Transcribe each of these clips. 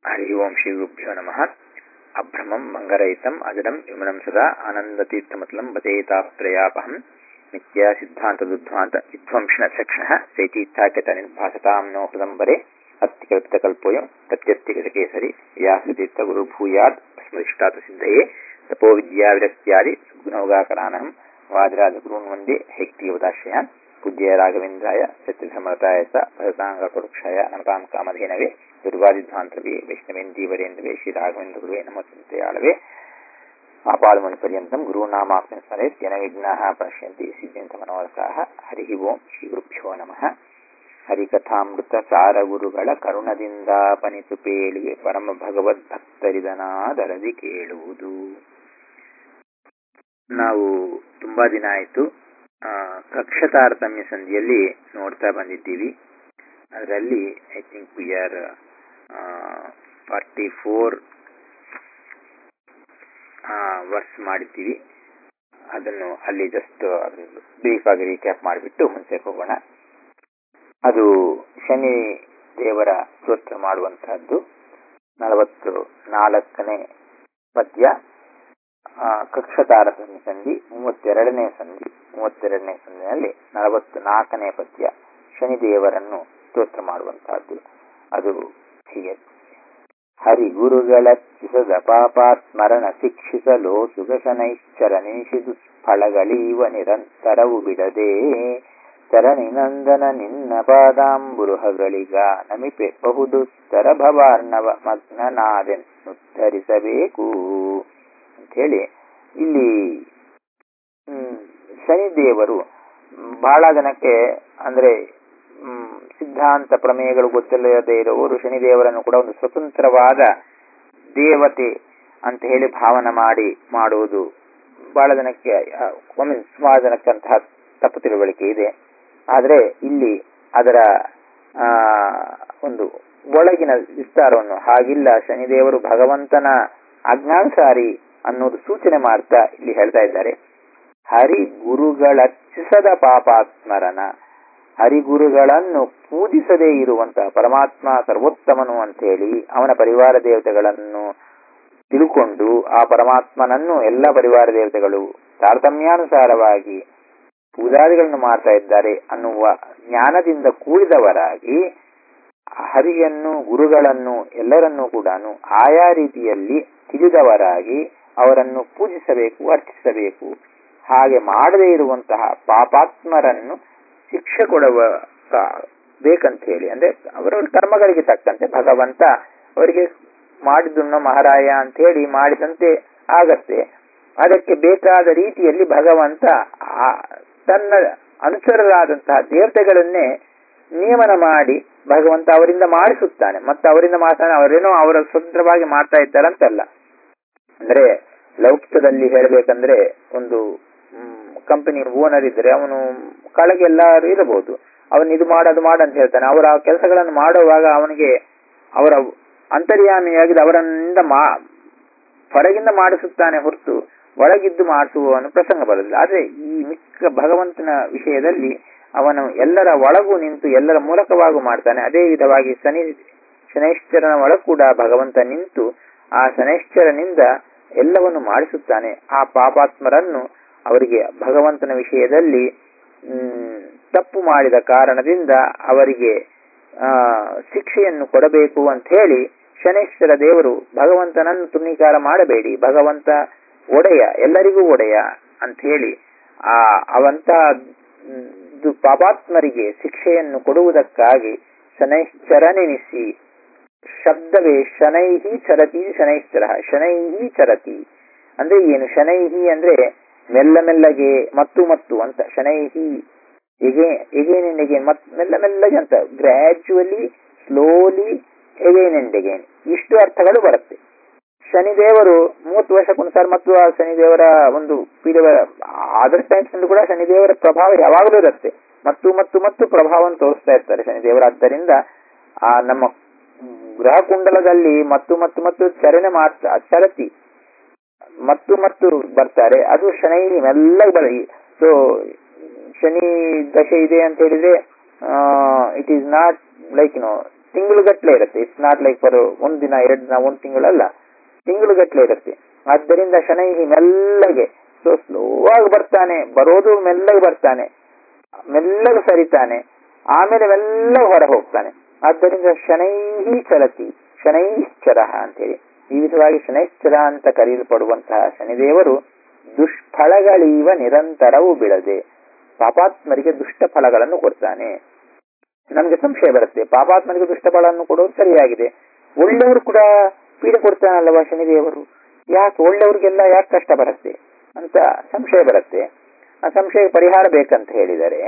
ಹರಿ ಓಂ ಶ್ರೀ ಗುರುಭ್ಯೋ ನಮಃ ಅಭ್ರಮಂ ಮಂಗರಹಿತಂ ಅಜಡಂ ವಿಮಲಂ ಸದಾ ಆನಂದತೀರ್ಥಮತಲಂ ಬತೇತಾಪ್ತ್ರಯಾಪಹಂ ನಿತ್ಯ ಸಿದ್ಧಾಂತದುದ್ಧ್ವಾಂತ ವಿಧ್ವಂಸನ ಚಕ್ಷಣಃ ಚೈತೀರ್ಥಾಖ್ಯತ ನಿರ್ಭಾಸತಾಂ ನೋ ಹೃದಂಬರೆ ಅತ್ಯಕಲ್ಪಿತಕಲ್ಪೋಯಂ ಪ್ರತ್ಯರ್ಥಿಗತಕೇಸರಿ ವ್ಯಾಸತೀರ್ಥ ಗುರು ಭೂಯಾತ್ ಸ್ಮರಿಷ್ಟಾತ ಸಿದ್ಧಯೇ ತಪೋ ವಿದ್ಯಾ ವಿರಕ್ತ್ಯಾದಿ ಸುಗುಣೋಗಾಕರಾನಹಂ ವಾದಿರಾಜ ಗುರುನ್ ವಂದೇ ಹೈಕ್ತಿಯವದಾಶ್ರಯಾನ್ ಪೂಜ್ಯ ರಾಘವೇಂದ್ರಾಯ ಸತ್ಯಧರ್ಮರತಾಯ ಸ ಭರತಾಂಗಪುರುಕ್ಷಾಯ ನಮತಾಂ ಕಾಮಧೇನವೇ ದುರ್ಗಾದಿಧ್ವಾಂತವೇ ವೈಷ್ಣವೇಂದೀವರೇಂದ್ರವೇ ಶ್ರೀ ರಾಘವೇಂದ್ರ ಗುರುವೇ ನಮೋ ಚಿಂತೆಯಾಳವೇ ಆಪಾದಮುನಿಪರ್ಯಂತಂ ಗುರುನಾಮಾಪ್ತಿನ ಸ್ಮರೇತ್ ಯನ ವಿಘ್ನಾಃ ಪಶ್ಯಂತಿ ಸಿದ್ಧಂತ ಮನೋರಥಾಃ ಹರಿ ಓಂ ಶ್ರೀ ಗುರುಭ್ಯೋ ನಮಃ ಹರಿಕಥಾಮೃತ ಸಾರ ಗುರುಗಳ ಕರುಣದಿಂದಾಪನಿತು ಪೇಳಿಗೆ ಪರಮ ಭಗವದ್ ಭಕ್ತರಿದನಾದರದಿ ಕೇಳುವುದು ನಾವು ತುಂಬಾ ದಿನ ಆಯಿತು ಕಕ್ಷ ತಾರತಮ್ಯ ಸಂಧಿಯಲ್ಲಿ ನೋಡ್ತಾ ಬಂದಿದ್ದೀವಿ ಅದರಲ್ಲಿ I think we are forty four verses ಮಾಡಿದ್ದೀವಿ ಅದನ್ನು ಅಲ್ಲಿ ಜಸ್ಟ್ ಬ್ರೀಫ್ ಆಗಿ ರೀಕ್ಯಾಪ್ ಮಾಡಿಬಿಟ್ಟು ಮುಂಚೆ ಹೋಗೋಣ ಅದು ಶನಿ ದೇವರ ಸ್ತೋತ್ರ ಮಾಡುವಂತಹದ್ದು ನಲವತ್ತು ನಾಲ್ಕನೇ ಪದ್ಯ ಕಕ್ಷ ತಾರತಮ್ಯ ಸಂಧಿ ಮೂವತ್ತೆರಡನೇ ಸಂಧಿ ಮೂವತ್ತೆರಡನೇ ಸಂಧಿನಲ್ಲಿ ನಲವತ್ತು ನಾಲ್ಕನೇ ಪದ್ಯ ಶನಿದೇವರನ್ನು ಸ್ತೋತ್ರ ಮಾಡುವಂತಹದ್ದು ಅದು ಹೀಗೆ ಹರಿ ಗುರುಗಳಚ್ಚಿಸದ ಪಾಪಾತ್ಮರಣ ಶಿಕ್ಷಿಸಲು ಸುಗಶನೈಶ್ಚರ ನಿಷಿದು ಫಳಗಳೀವ ನಿರಂತರವು ಬಿಡದೆ ಚರಣಿನಂದನ ನಿನ್ನ ಪಾದಾಂಬುರುಹಗಳಿಗ ನಮಿಪೆ ಬಹುದುಸ್ತರ ಭವಾರ್ಣವ ಮಗ್ನನಾದೆನ್ನುತ್ತರಿಸಬೇಕು ಹೇಳಿ ಇಲ್ಲಿ ಶನಿದೇವರು ಬಹಳ ಜನಕ್ಕೆ ಅಂದ್ರೆ ಸಿದ್ಧಾಂತ ಪ್ರಮೇಯಗಳು ಗೊತ್ತಿಲ್ಲದೆ ಇರುವವರು ಶನಿದೇವರನ್ನು ಕೂಡ ಒಂದು ಸ್ವತಂತ್ರವಾದ ದೇವತೆ ಅಂತ ಹೇಳಿ ಭಾವನೆ ಮಾಡಿ ಮಾಡುವುದು ಬಹಳ ಜನಕ್ಕೆ ಒಮ್ಮೆ ಸುಮಾರು ಜನಕ್ಕಂತಹ ತಪ್ಪು ತಿಳುವಳಿಕೆ ಇದೆ ಆದರೆ ಇಲ್ಲಿ ಅದರ ಆ ಒಂದು ಒಳಗಿನ ವಿಸ್ತಾರವನ್ನು ಹಾಗಿಲ್ಲ ಶನಿದೇವರು ಭಗವಂತನ ಆಜ್ಞಾನುಸಾರಿ ಅನ್ನೋದು ಸೂಚನೆ ಮಾಡ್ತಾ ಇಲ್ಲಿ ಹೇಳ್ತಾ ಇದ್ದಾರೆ ಹರಿ ಗುರುಗಳಚ್ಚಿಸದ ಪಾಪಾತ್ಮರನ ಹರಿಗುರುಗಳನ್ನು ಪೂಜಿಸದೇ ಇರುವಂತಹ ಪರಮಾತ್ಮ ಸರ್ವೋತ್ತಮನು ಅಂತ ಹೇಳಿ ಅವನ ಪರಿವಾರ ದೇವತೆಗಳನ್ನು ತಿಳ್ಕೊಂಡು ಆ ಪರಮಾತ್ಮನನ್ನು ಎಲ್ಲ ಪರಿವಾರ ದೇವತೆಗಳು ತಾರತಮ್ಯಾನುಸಾರವಾಗಿ ಪೂಜಾದಿಗಳನ್ನು ಮಾಡ್ತಾ ಇದ್ದಾರೆ ಅನ್ನುವ ಜ್ಞಾನದಿಂದ ಕೂಡಿದವರಾಗಿ ಹರಿಯನ್ನು ಗುರುಗಳನ್ನು ಎಲ್ಲರನ್ನೂ ಕೂಡ ಆಯಾ ರೀತಿಯಲ್ಲಿ ತಿಳಿದವರಾಗಿ ಅವರನ್ನು ಪೂಜಿಸಬೇಕು ಅರ್ಚಿಸಬೇಕು ಹಾಗೆ ಮಾಡದೇ ಇರುವಂತಹ ಪಾಪಾತ್ಮರನ್ನು ಶಿಕ್ಷೆ ಕೊಡುವ ಬೇಕಂತ ಹೇಳಿ ಅಂದ್ರೆ ಅವರವರ ಕರ್ಮಗಳಿಗೆ ತಕ್ಕಂತೆ ಭಗವಂತ ಅವರಿಗೆ ಮಾಡಿದ್ದನ್ನು ಮಹಾರಾಯ ಅಂತ ಹೇಳಿ ಮಾಡಿದಂತೆ ಆಗತ್ತೆ ಅದಕ್ಕೆ ಬೇಕಾದ ರೀತಿಯಲ್ಲಿ ಭಗವಂತ ತನ್ನ ಅನುಚರರಾದಂತಹ ದೇವತೆಗಳನ್ನೇ ನಿಯಮನ ಮಾಡಿ ಭಗವಂತ ಅವರಿಂದ ಮಾಡಿಸುತ್ತಾನೆ ಮತ್ತೆ ಅವರಿಂದ ಮಾತಾಡ ಅವರೇನೋ ಅವರ ಸ್ವತಂತ್ರವಾಗಿ ಮಾಡ್ತಾ ಇದ್ದಾರಂತಲ್ಲ ಅಂದ್ರೆ ಲೌಕಿಕದಲ್ಲಿ ಹೇಳಬೇಕಂದ್ರೆ ಒಂದು ಕಂಪನಿ ಓನರ್ ಇದ್ರೆ ಅವನು ಕೆಳಗೆ ಎಲ್ಲರೂ ಇರಬಹುದು ಅವನು ಇದು ಮಾಡೋದು ಮಾಡು ಅಂತ ಹೇಳ್ತಾನೆ ಅವರ ಕೆಲಸಗಳನ್ನು ಮಾಡುವಾಗ ಅವನಿಗೆ ಅವರ ಅಂತರ್ಯಾಮಿಯಾಗಿ ಅವರನ್ನಿಂದ ಮಾ ಹೊರಗಿಂದ ಮಾಡಿಸುತ್ತಾನೆ ಹೊರತು ಒಳಗಿದ್ದು ಮಾಡಿಸುವವನು ಪ್ರಸಂಗ ಬರುವುದಿಲ್ಲ ಆದ್ರೆ ಈ ಮಿಕ್ಕ ಭಗವಂತನ ವಿಷಯದಲ್ಲಿ ಅವನು ಎಲ್ಲರ ಒಳಗೂ ನಿಂತು ಎಲ್ಲರ ಮೂಲಕವಾಗೂ ಮಾಡ್ತಾನೆ ಅದೇ ವಿಧವಾಗಿ ಶನಿ ಶನೈಶ್ಚರನ ಒಳಗೂ ಕೂಡ ಭಗವಂತ ನಿಂತು ಆ ಶನೈಶ್ಚರನಿಂದ ಎಲ್ಲವನ್ನು ಮಾಡಿಸುತ್ತಾನೆ ಆ ಪಾಪಾತ್ಮರನ್ನು ಅವರಿಗೆ ಭಗವಂತನ ವಿಷಯದಲ್ಲಿ ತಪ್ಪು ಮಾಡಿದ ಕಾರಣದಿಂದ ಅವರಿಗೆ ಆ ಶಿಕ್ಷೆಯನ್ನು ಕೊಡಬೇಕು ಅಂತ ಹೇಳಿ ಶನೇಶ್ವರ ದೇವರು ಭಗವಂತನನ್ನು ತೃಣೀಕಾರ ಮಾಡಬೇಡಿ ಭಗವಂತ ಒಡೆಯ ಎಲ್ಲರಿಗೂ ಒಡೆಯ ಅಂತ ಹೇಳಿ ಆ ಅವಂತ ಪಾಪಾತ್ಮರಿಗೆ ಶಿಕ್ಷೆಯನ್ನು ಕೊಡುವುದಕ್ಕಾಗಿ ಶನೈಶ್ಚರನೆನಿಸಿ ಶಬ್ದವೇ ಶನೈಹಿ ಚರತಿ ಶನೈಶ್ಚರ ಶನೈಹಿ ಚರತಿ ಅಂದ್ರೆ ಏನು ಶನೈಹಿ ಅಂದ್ರೆ ಮೆಲ್ಲ ಮೆಲ್ಲಗೆ ಮತ್ತು ಮತ್ತು ಅಂತ ಶನೈಹಿ ಎಗೆ ಎಗೇನ್ ಅಂಡ್ ಎಗೇನ್ ಮತ್ ಮೆಲ್ಲ ಮೆಲ್ಲಗೆ ಅಂತ gradually slowly again and again ಇಷ್ಟು ಅರ್ಥಗಳು ಬರುತ್ತೆ ಶನಿದೇವರು ಮೂವತ್ತು ವರ್ಷಕ್ಕೊಂದ್ಸಾರಿ ಮತ್ತು ಆ ಶನಿದೇವರ ಒಂದು ಪೀರಿಯಡ್ ಅದರ್ ಟೈಮ್ಸ್ ನಲ್ಲೂ ಕೂಡ ಶನಿದೇವರ ಪ್ರಭಾವ ಯಾವಾಗಲೂ ಇರುತ್ತೆ ಮತ್ತು ಮತ್ತು ಮತ್ತು ಪ್ರಭಾವವನ್ನು ತೋರಿಸ್ತಾ ಇರ್ತಾರೆ ಶನಿದೇವರು ಆದ್ದರಿಂದ ಆ ನಮ್ಮ ಗ್ರಹ ಕುಂಡಲದಲ್ಲಿ ಮತ್ತು ಮತ್ತು ಮತ್ತು ಚಲನೆ ಮಾಡ್ತಾ ಚಲತಿ ಮತ್ತು ಮತ್ತು ಬರ್ತಾರೆ ಅದು ಶನಿ ಮೆಲ್ಲ ಬರ ಸೊ ಶನಿ ದಶೆ ಇದೆ ಅಂತ ಹೇಳಿದ್ರೆ it is not like no ತಿಂಗಳುಗಟ್ಲೆ ಇರುತ್ತೆ ಇಟ್ಸ್ ನಾಟ್ ಲೈಕ್ ಫರ್ ಒಂದ್ ದಿನ ಎರಡು ದಿನ ಒಂದ್ ತಿಂಗಳಲ್ಲ ತಿಂಗಳುಗಟ್ಲೆ ಇರುತ್ತೆ ಆದ್ದರಿಂದ ಶನೈಹಿ ಮೆಲ್ಲಗೆ ಸೊ ಸ್ಲೋ ಆಗಿ ಬರ್ತಾನೆ ಬರೋದು ಮೆಲ್ಲಗೆ ಬರ್ತಾನೆ ಮೆಲ್ಲಗೆ ಸರಿತಾನೆ ಆಮೇಲೆ ಮೆಲ್ಲಗೆ ಹೊರ ಹೋಗ್ತಾನೆ ಆದ್ದರಿಂದ ಶನೈಹಿ ಚಲತಿ ಶನೈಶ್ಚರ ಅಂತೇಳಿ ಈ ವಿಧವಾಗಿ ಶನೈಶ್ಚರ ಅಂತ ಕರೆಯಲ್ಪಡುವಂತಹ ಶನಿದೇವರು ದುಷ್ಫಲಗಳೀವ ನಿರಂತರವೂ ಬಿಡದೆ ಪಾಪಾತ್ಮರಿಗೆ ದುಷ್ಟ ಫಲಗಳನ್ನು ಕೊಡ್ತಾನೆ ನಮ್ಗೆ ಸಂಶಯ ಬರುತ್ತೆ ಪಾಪಾತ್ಮರಿಗೆ ದುಷ್ಟ ಫಲವನ್ನು ಕೊಡೋದು ಸರಿಯಾಗಿದೆ ಒಳ್ಳೆಯವರು ಕೂಡ ಪೀಡೆ ಕೊಡ್ತಾನಲ್ವಾ ಶನಿದೇವರು ಯಾಕೆ ಒಳ್ಳೆಯವ್ರಿಗೆಲ್ಲ ಯಾಕೆ ಕಷ್ಟ ಬರುತ್ತೆ ಅಂತ ಸಂಶಯ ಬರುತ್ತೆ ಆ ಸಂಶಯ ಪರಿಹಾರ ಬೇಕಂತ ಹೇಳಿದರೆ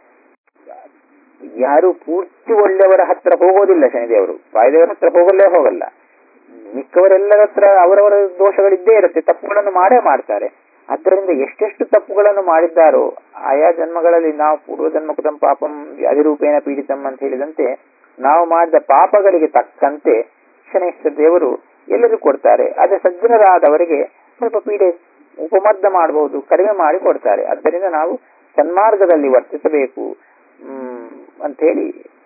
ಯಾರು ಪೂರ್ತಿ ಒಳ್ಳೆಯವರ ಹತ್ರ ಹೋಗೋದಿಲ್ಲ ಶನಿದೇವರು ವಾಯುದೇವರ ಹತ್ರ ಹೋಗಲ್ಲೇ ಹೋಗಲ್ಲ ಮಿಕ್ಕವರೆಲ್ಲರ ಹತ್ರ ಅವರವರ ದೋಷಗಳಿದ್ದೇ ಇರುತ್ತೆ ತಪ್ಪುಗಳನ್ನು ಮಾಡೇ ಮಾಡ್ತಾರೆ ಆದ್ದರಿಂದ ಎಷ್ಟೆಷ್ಟು ತಪ್ಪುಗಳನ್ನು ಮಾಡಿದ್ದಾರೋ ಆಯಾ ಜನ್ಮಗಳಲ್ಲಿ ನಾವು ಪೂರ್ವ ಜನ್ಮಕೃತಂ ಪಾಪಂ ವ್ಯಾಧಿರೂಪೇಣ ಪೀಡಿತಂ ಅಂತ ಹೇಳಿದಂತೆ ನಾವು ಮಾಡಿದ ಪಾಪಗಳಿಗೆ ತಕ್ಕಂತೆ ಶನೇಶ್ವರ ದೇವರು ಎಲ್ಲರೂ ಕೊಡ್ತಾರೆ ಅದೇ ಸಜ್ಜನರಾದವರಿಗೆ ಸ್ವಲ್ಪ ಪೀಡೆ ಉಪಮರ್ದ ಮಾಡಬಹುದು ಕಡಿಮೆ ಮಾಡಿ ಕೊಡ್ತಾರೆ ಆದ್ದರಿಂದ ನಾವು ಸನ್ಮಾರ್ಗದಲ್ಲಿ ವರ್ತಿಸಬೇಕು ಅಂತ ಹೇಳಿ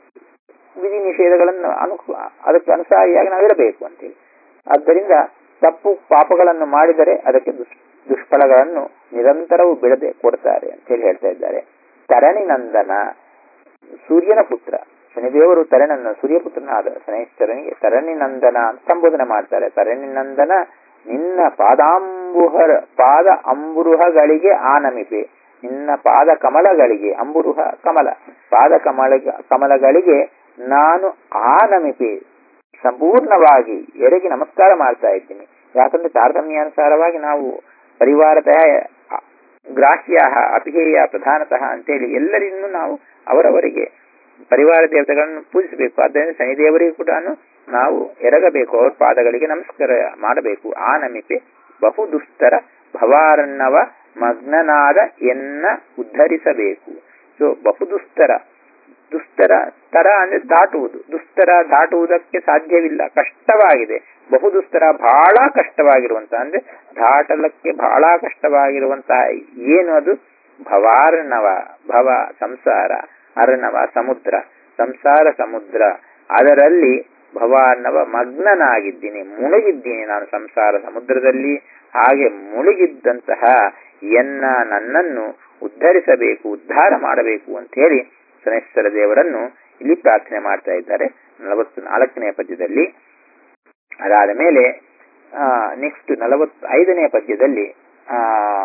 ವಿಧಿ ನಿಷೇಧಗಳನ್ನು ಅನು ಅದಕ್ಕೆ ಅನುಸಾರಿಯಾಗಿ ನಾವಿರಬೇಕು ಅಂತೇಳಿ ಆದ್ದರಿಂದ ತಪ್ಪು ಪಾಪಗಳನ್ನು ಮಾಡಿದರೆ ಅದಕ್ಕೆ ದುಷ್ ದುಷ್ಫಲಗಳನ್ನು ನಿರಂತರವೂ ಬಿಡದೆ ಕೊಡ್ತಾರೆ ಅಂತ ಹೇಳಿ ಹೇಳ್ತಾ ಇದ್ದಾರೆ ತರಣಿ ನಂದನ ಸೂರ್ಯನ ಪುತ್ರ ಶನಿದೇವರು ತರಣನ್ನು ಸೂರ್ಯಪುತ್ರನಾದ ಶನೇಶ್ವರನಿಗೆ ತರಣಿ ನಂದನ ಅಂತ ಸಂಬೋಧನೆ ಮಾಡ್ತಾರೆ ತರಣಿ ನಂದನ ನಿನ್ನ ಪಾದಾಂಬುಹರ ಪಾದ ಅಂಬುರುಹಗಳಿಗೆ ಆನಮಿಪೆ ನಿನ್ನ ಪಾದ ಕಮಲಗಳಿಗೆ ಅಂಬುರುಹ ಕಮಲ ಪಾದ ಕಮಲ ಕಮಲಗಳಿಗೆ ನಾನು ಆನಮಿಪೆ ಸಂಪೂರ್ಣವಾಗಿ ಎರಗಿ ನಮಸ್ಕಾರ ಮಾಡ್ತಾ ಇದ್ದೀನಿ ಯಾಕಂದ್ರೆ ತಾರತಮ್ಯಾನುಸಾರವಾಗಿ ನಾವು ಪರಿವಾರತಃ ಗ್ರಾಹ್ಯ ಅಪಿಹೇಯ ಪ್ರಧಾನತಃ ಅಂತೇಳಿ ಎಲ್ಲರಿನ್ನೂ ನಾವು ಅವರವರಿಗೆ ಪರಿವಾರ ದೇವತೆಗಳನ್ನು ಪೂಜಿಸಬೇಕು ಆದ್ದರಿಂದ ಶನಿದೇವರಿಗೂ ಕೂಡ ನಾವು ಎರಗಬೇಕು ಅವ್ರ ಪಾದಗಳಿಗೆ ನಮಸ್ಕಾರ ಮಾಡಬೇಕು ಆ ನಮಿಪೆ ಬಹು ದುಸ್ತರ ಭವಾರಣ್ಣವ ಮಗ್ನನಾದ ಎನ್ನ ಉದ್ಧರಿಸಬೇಕು ಸೊ ಬಹು ದುಸ್ತರ ದುಸ್ತರ ತರ ಅಂದ್ರೆ ದಾಟುವುದು ದುಸ್ತರ ದಾಟುವುದಕ್ಕೆ ಸಾಧ್ಯವಿಲ್ಲ ಕಷ್ಟವಾಗಿದೆ ಬಹು ದುಸ್ತರ ಬಹಳ ಕಷ್ಟವಾಗಿರುವಂತಹ ಅಂದ್ರೆ ದಾಟಲಕ್ಕೆ ಬಹಳ ಕಷ್ಟವಾಗಿರುವಂತಹ ಏನು ಅದು ಭವಾರ್ಣವ ಭವ ಸಂಸಾರ ಅರ್ಣವ ಸಮುದ್ರ ಸಂಸಾರ ಸಮುದ್ರ ಅದರಲ್ಲಿ ಭವಾರ್ಣವ ಮಗ್ನನಾಗಿದ್ದೀನಿ ಮುಳುಗಿದ್ದೀನಿ ನಾನು ಸಂಸಾರ ಸಮುದ್ರದಲ್ಲಿ ಹಾಗೆ ಮುಳುಗಿದ್ದಂತಹ ಎನ್ನ ನನ್ನನ್ನು ಉದ್ಧರಿಸಬೇಕು ಉದ್ಧಾರ ಮಾಡಬೇಕು ಅಂತ ಹೇಳಿ ಶನೇಶ್ವರ ದೇವರನ್ನು ಇಲ್ಲಿ ಪ್ರಾರ್ಥನೆ ಮಾಡ್ತಾ ಇದ್ದಾರೆ ನಲವತ್ತು ನಾಲ್ಕನೇ ಪದ್ಯದಲ್ಲಿ ಅದಾದ ಮೇಲೆ ನೆಕ್ಸ್ಟ್ ನಲವತ್ತು ಐದನೇ ಪದ್ಯದಲ್ಲಿ ಆ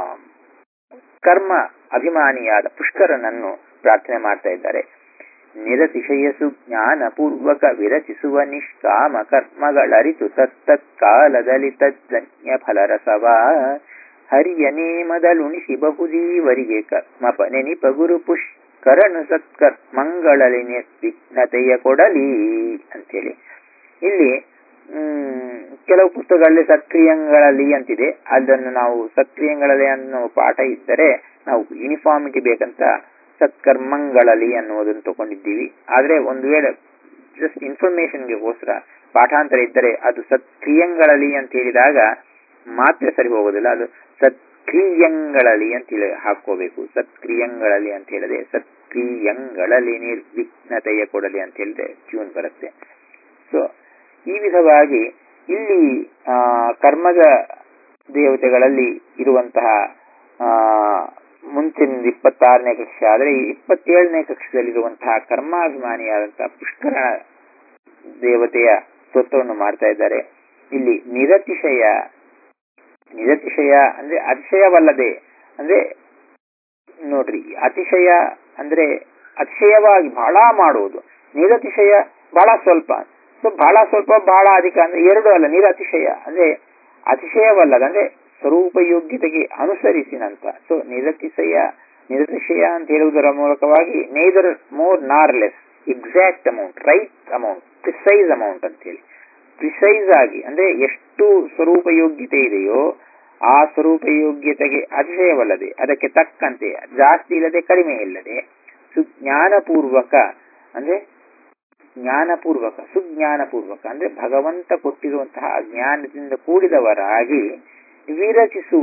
ಕರ್ಮ ಅಭಿಮಾನಿಯಾದ ಪುಷ್ಕರನನ್ನು ಪ್ರಾರ್ಥನೆ ಮಾಡ್ತಾ ಇದ್ದಾರೆ ನಿರತಿಶಯಸು ಜ್ಞಾನಪೂರ್ವಕ ವಿರಚಿಸುವ ನಿಷ್ಕಾಮ ಕರ್ಮಗಳರಿತು ತತ್ತತ್ಕಾಲದಲ್ಲಿ ತಜ್ಜನ್ಯ ಫಲರಸವ ಹರಿಯ ನೇಮದಲುಣಿಸಿ ಬಹುಜೀವರಿಗೆ ಕರ್ಮಪ ನೆನಿಪ ಗುರು ಪುಷ್ಕರನು ಸತ್ಕರ್ಮಂಗಳಲ್ಲಿ ನಿರ್ವಿಘ್ನತೆಯ ಕೊಡಲಿ ಅಂತೇಳಿ ಇಲ್ಲಿ ಹ್ಮ್ ಕೆಲವು ಪುಸ್ತಕಗಳಲ್ಲಿ ಸಕ್ರಿಯಗಳಲ್ಲಿ ಅಂತಿದೆ ಅದನ್ನು ನಾವು ಸಕ್ರಿಯಗಳಲ್ಲಿ ಅನ್ನೋ ಪಾಠ ಇದ್ದರೆ ನಾವು ಯೂನಿಫಾರ್ಮಿಟಿ ಬೇಕಂತ ಸತ್ಕರ್ಮಗಳಲ್ಲಿ ಅನ್ನುವುದನ್ನು ತಗೊಂಡಿದ್ದೀವಿ ಆದ್ರೆ ಒಂದು ವೇಳೆ ಜಸ್ಟ್ ಇನ್ಫಾರ್ಮೇಶನ್ಗೆಗೋಸ್ಕರ ಪಾಠಾಂತರ ಇದ್ದರೆ ಅದು ಸತ್ಕ್ರಿಯಂಗಳಲ್ಲಿ ಅಂತ ಹೇಳಿದಾಗ ಮಾತ್ರ ಸರಿ ಹೋಗೋದಿಲ್ಲ ಅದು ಸತ್ಕ್ರಿಯಂಗಳಲ್ಲಿ ಅಂತ ಹೇಳಿ ಹಾಕೋಬೇಕು ಸತ್ಕ್ರಿಯಂಗಳಲ್ಲಿ ಅಂತ ಹೇಳಿದೆ ಸತ್ಕ್ರಿಯಂಗಳಲ್ಲಿ ನಿರ್ವಿಘ್ನತೆಯ ಕೊಡಲಿ ಅಂತ ಹೇಳಿದ್ರೆ ಟ್ಯೂನ್ ಬರುತ್ತೆ ಸೊ ಈ ವಿಧವಾಗಿ ಇಲ್ಲಿ ಆ ಕರ್ಮದ ದೇವತೆಗಳಲ್ಲಿ ಇರುವಂತಹ ಆ ಮುಂಚಿನ ಇಪ್ಪತ್ತಾರನೇ ಕಕ್ಷೆ ಆದರೆ ಈ ಇಪ್ಪತ್ತೇಳನೇ ಕಕ್ಷದಲ್ಲಿರುವಂತಹ ಕರ್ಮಾಭಿಮಾನಿಯಾದಂತಹ ಪುಷ್ಕರ ದೇವತೆಯ ಸ್ತೋತ್ರವನ್ನು ಮಾಡ್ತಾ ಇದ್ದಾರೆ ಇಲ್ಲಿ ನಿರತಿಶಯ ನಿರತಿಶಯ ಅಂದ್ರೆ ಅತಿಶಯವಲ್ಲದೆ ಅಂದ್ರೆ ನೋಡ್ರಿ ಅತಿಶಯ ಅಂದ್ರೆ ಅತಿಶಯವಾಗಿ ಬಹಳ ಮಾಡುವುದು ನಿರತಿಶಯ ಬಹಳ ಸ್ವಲ್ಪ ಸೊ ಬಹಳ ಸ್ವಲ್ಪ ಬಹಳ ಅಧಿಕ ಅಂದ್ರೆ ಎರಡು ಅಲ್ಲ ನಿರತಿಶಯ ಅಂದ್ರೆ ಅತಿಶಯವಲ್ಲದ ಅಂದ್ರೆ ಸ್ವರೂಪ ಯೋಗ್ಯತೆಗೆ ಅನುಸರಿಸಿನಂತ ಸೊ ನಿರತಿಶಯ ನಿರತಿಶಯ ಅಂತ ಹೇಳುವುದರ ಮೂಲಕವಾಗಿ neither more nor less exact amount right amount precise amount ಅಂತ ಹೇಳಿ ಪ್ರಿಸೈಸ್ ಆಗಿ ಅಂದ್ರೆ ಎಷ್ಟು ಸ್ವರೂಪ ಯೋಗ್ಯತೆ ಇದೆಯೋ ಆ ಸ್ವರೂಪ ಯೋಗ್ಯತೆಗೆ ಅತಿಶಯವಲ್ಲದೆ ಅದಕ್ಕೆ ತಕ್ಕಂತೆ ಜಾಸ್ತಿ ಇಲ್ಲದೆ ಕಡಿಮೆ ಇಲ್ಲದೆ ಸುಜ್ಞಾನಪೂರ್ವಕ ಅಂದ್ರೆ ಜ್ಞಾನಪೂರ್ವಕ ಸುಜ್ಞಾನಪೂರ್ವಕ ಅಂದ್ರೆ ಭಗವಂತ ಕೊಟ್ಟಿರುವಂತಹ ಜ್ಞಾನದಿಂದ ಕೂಡಿದವರಾಗಿ ವಿರಚಿಸುವ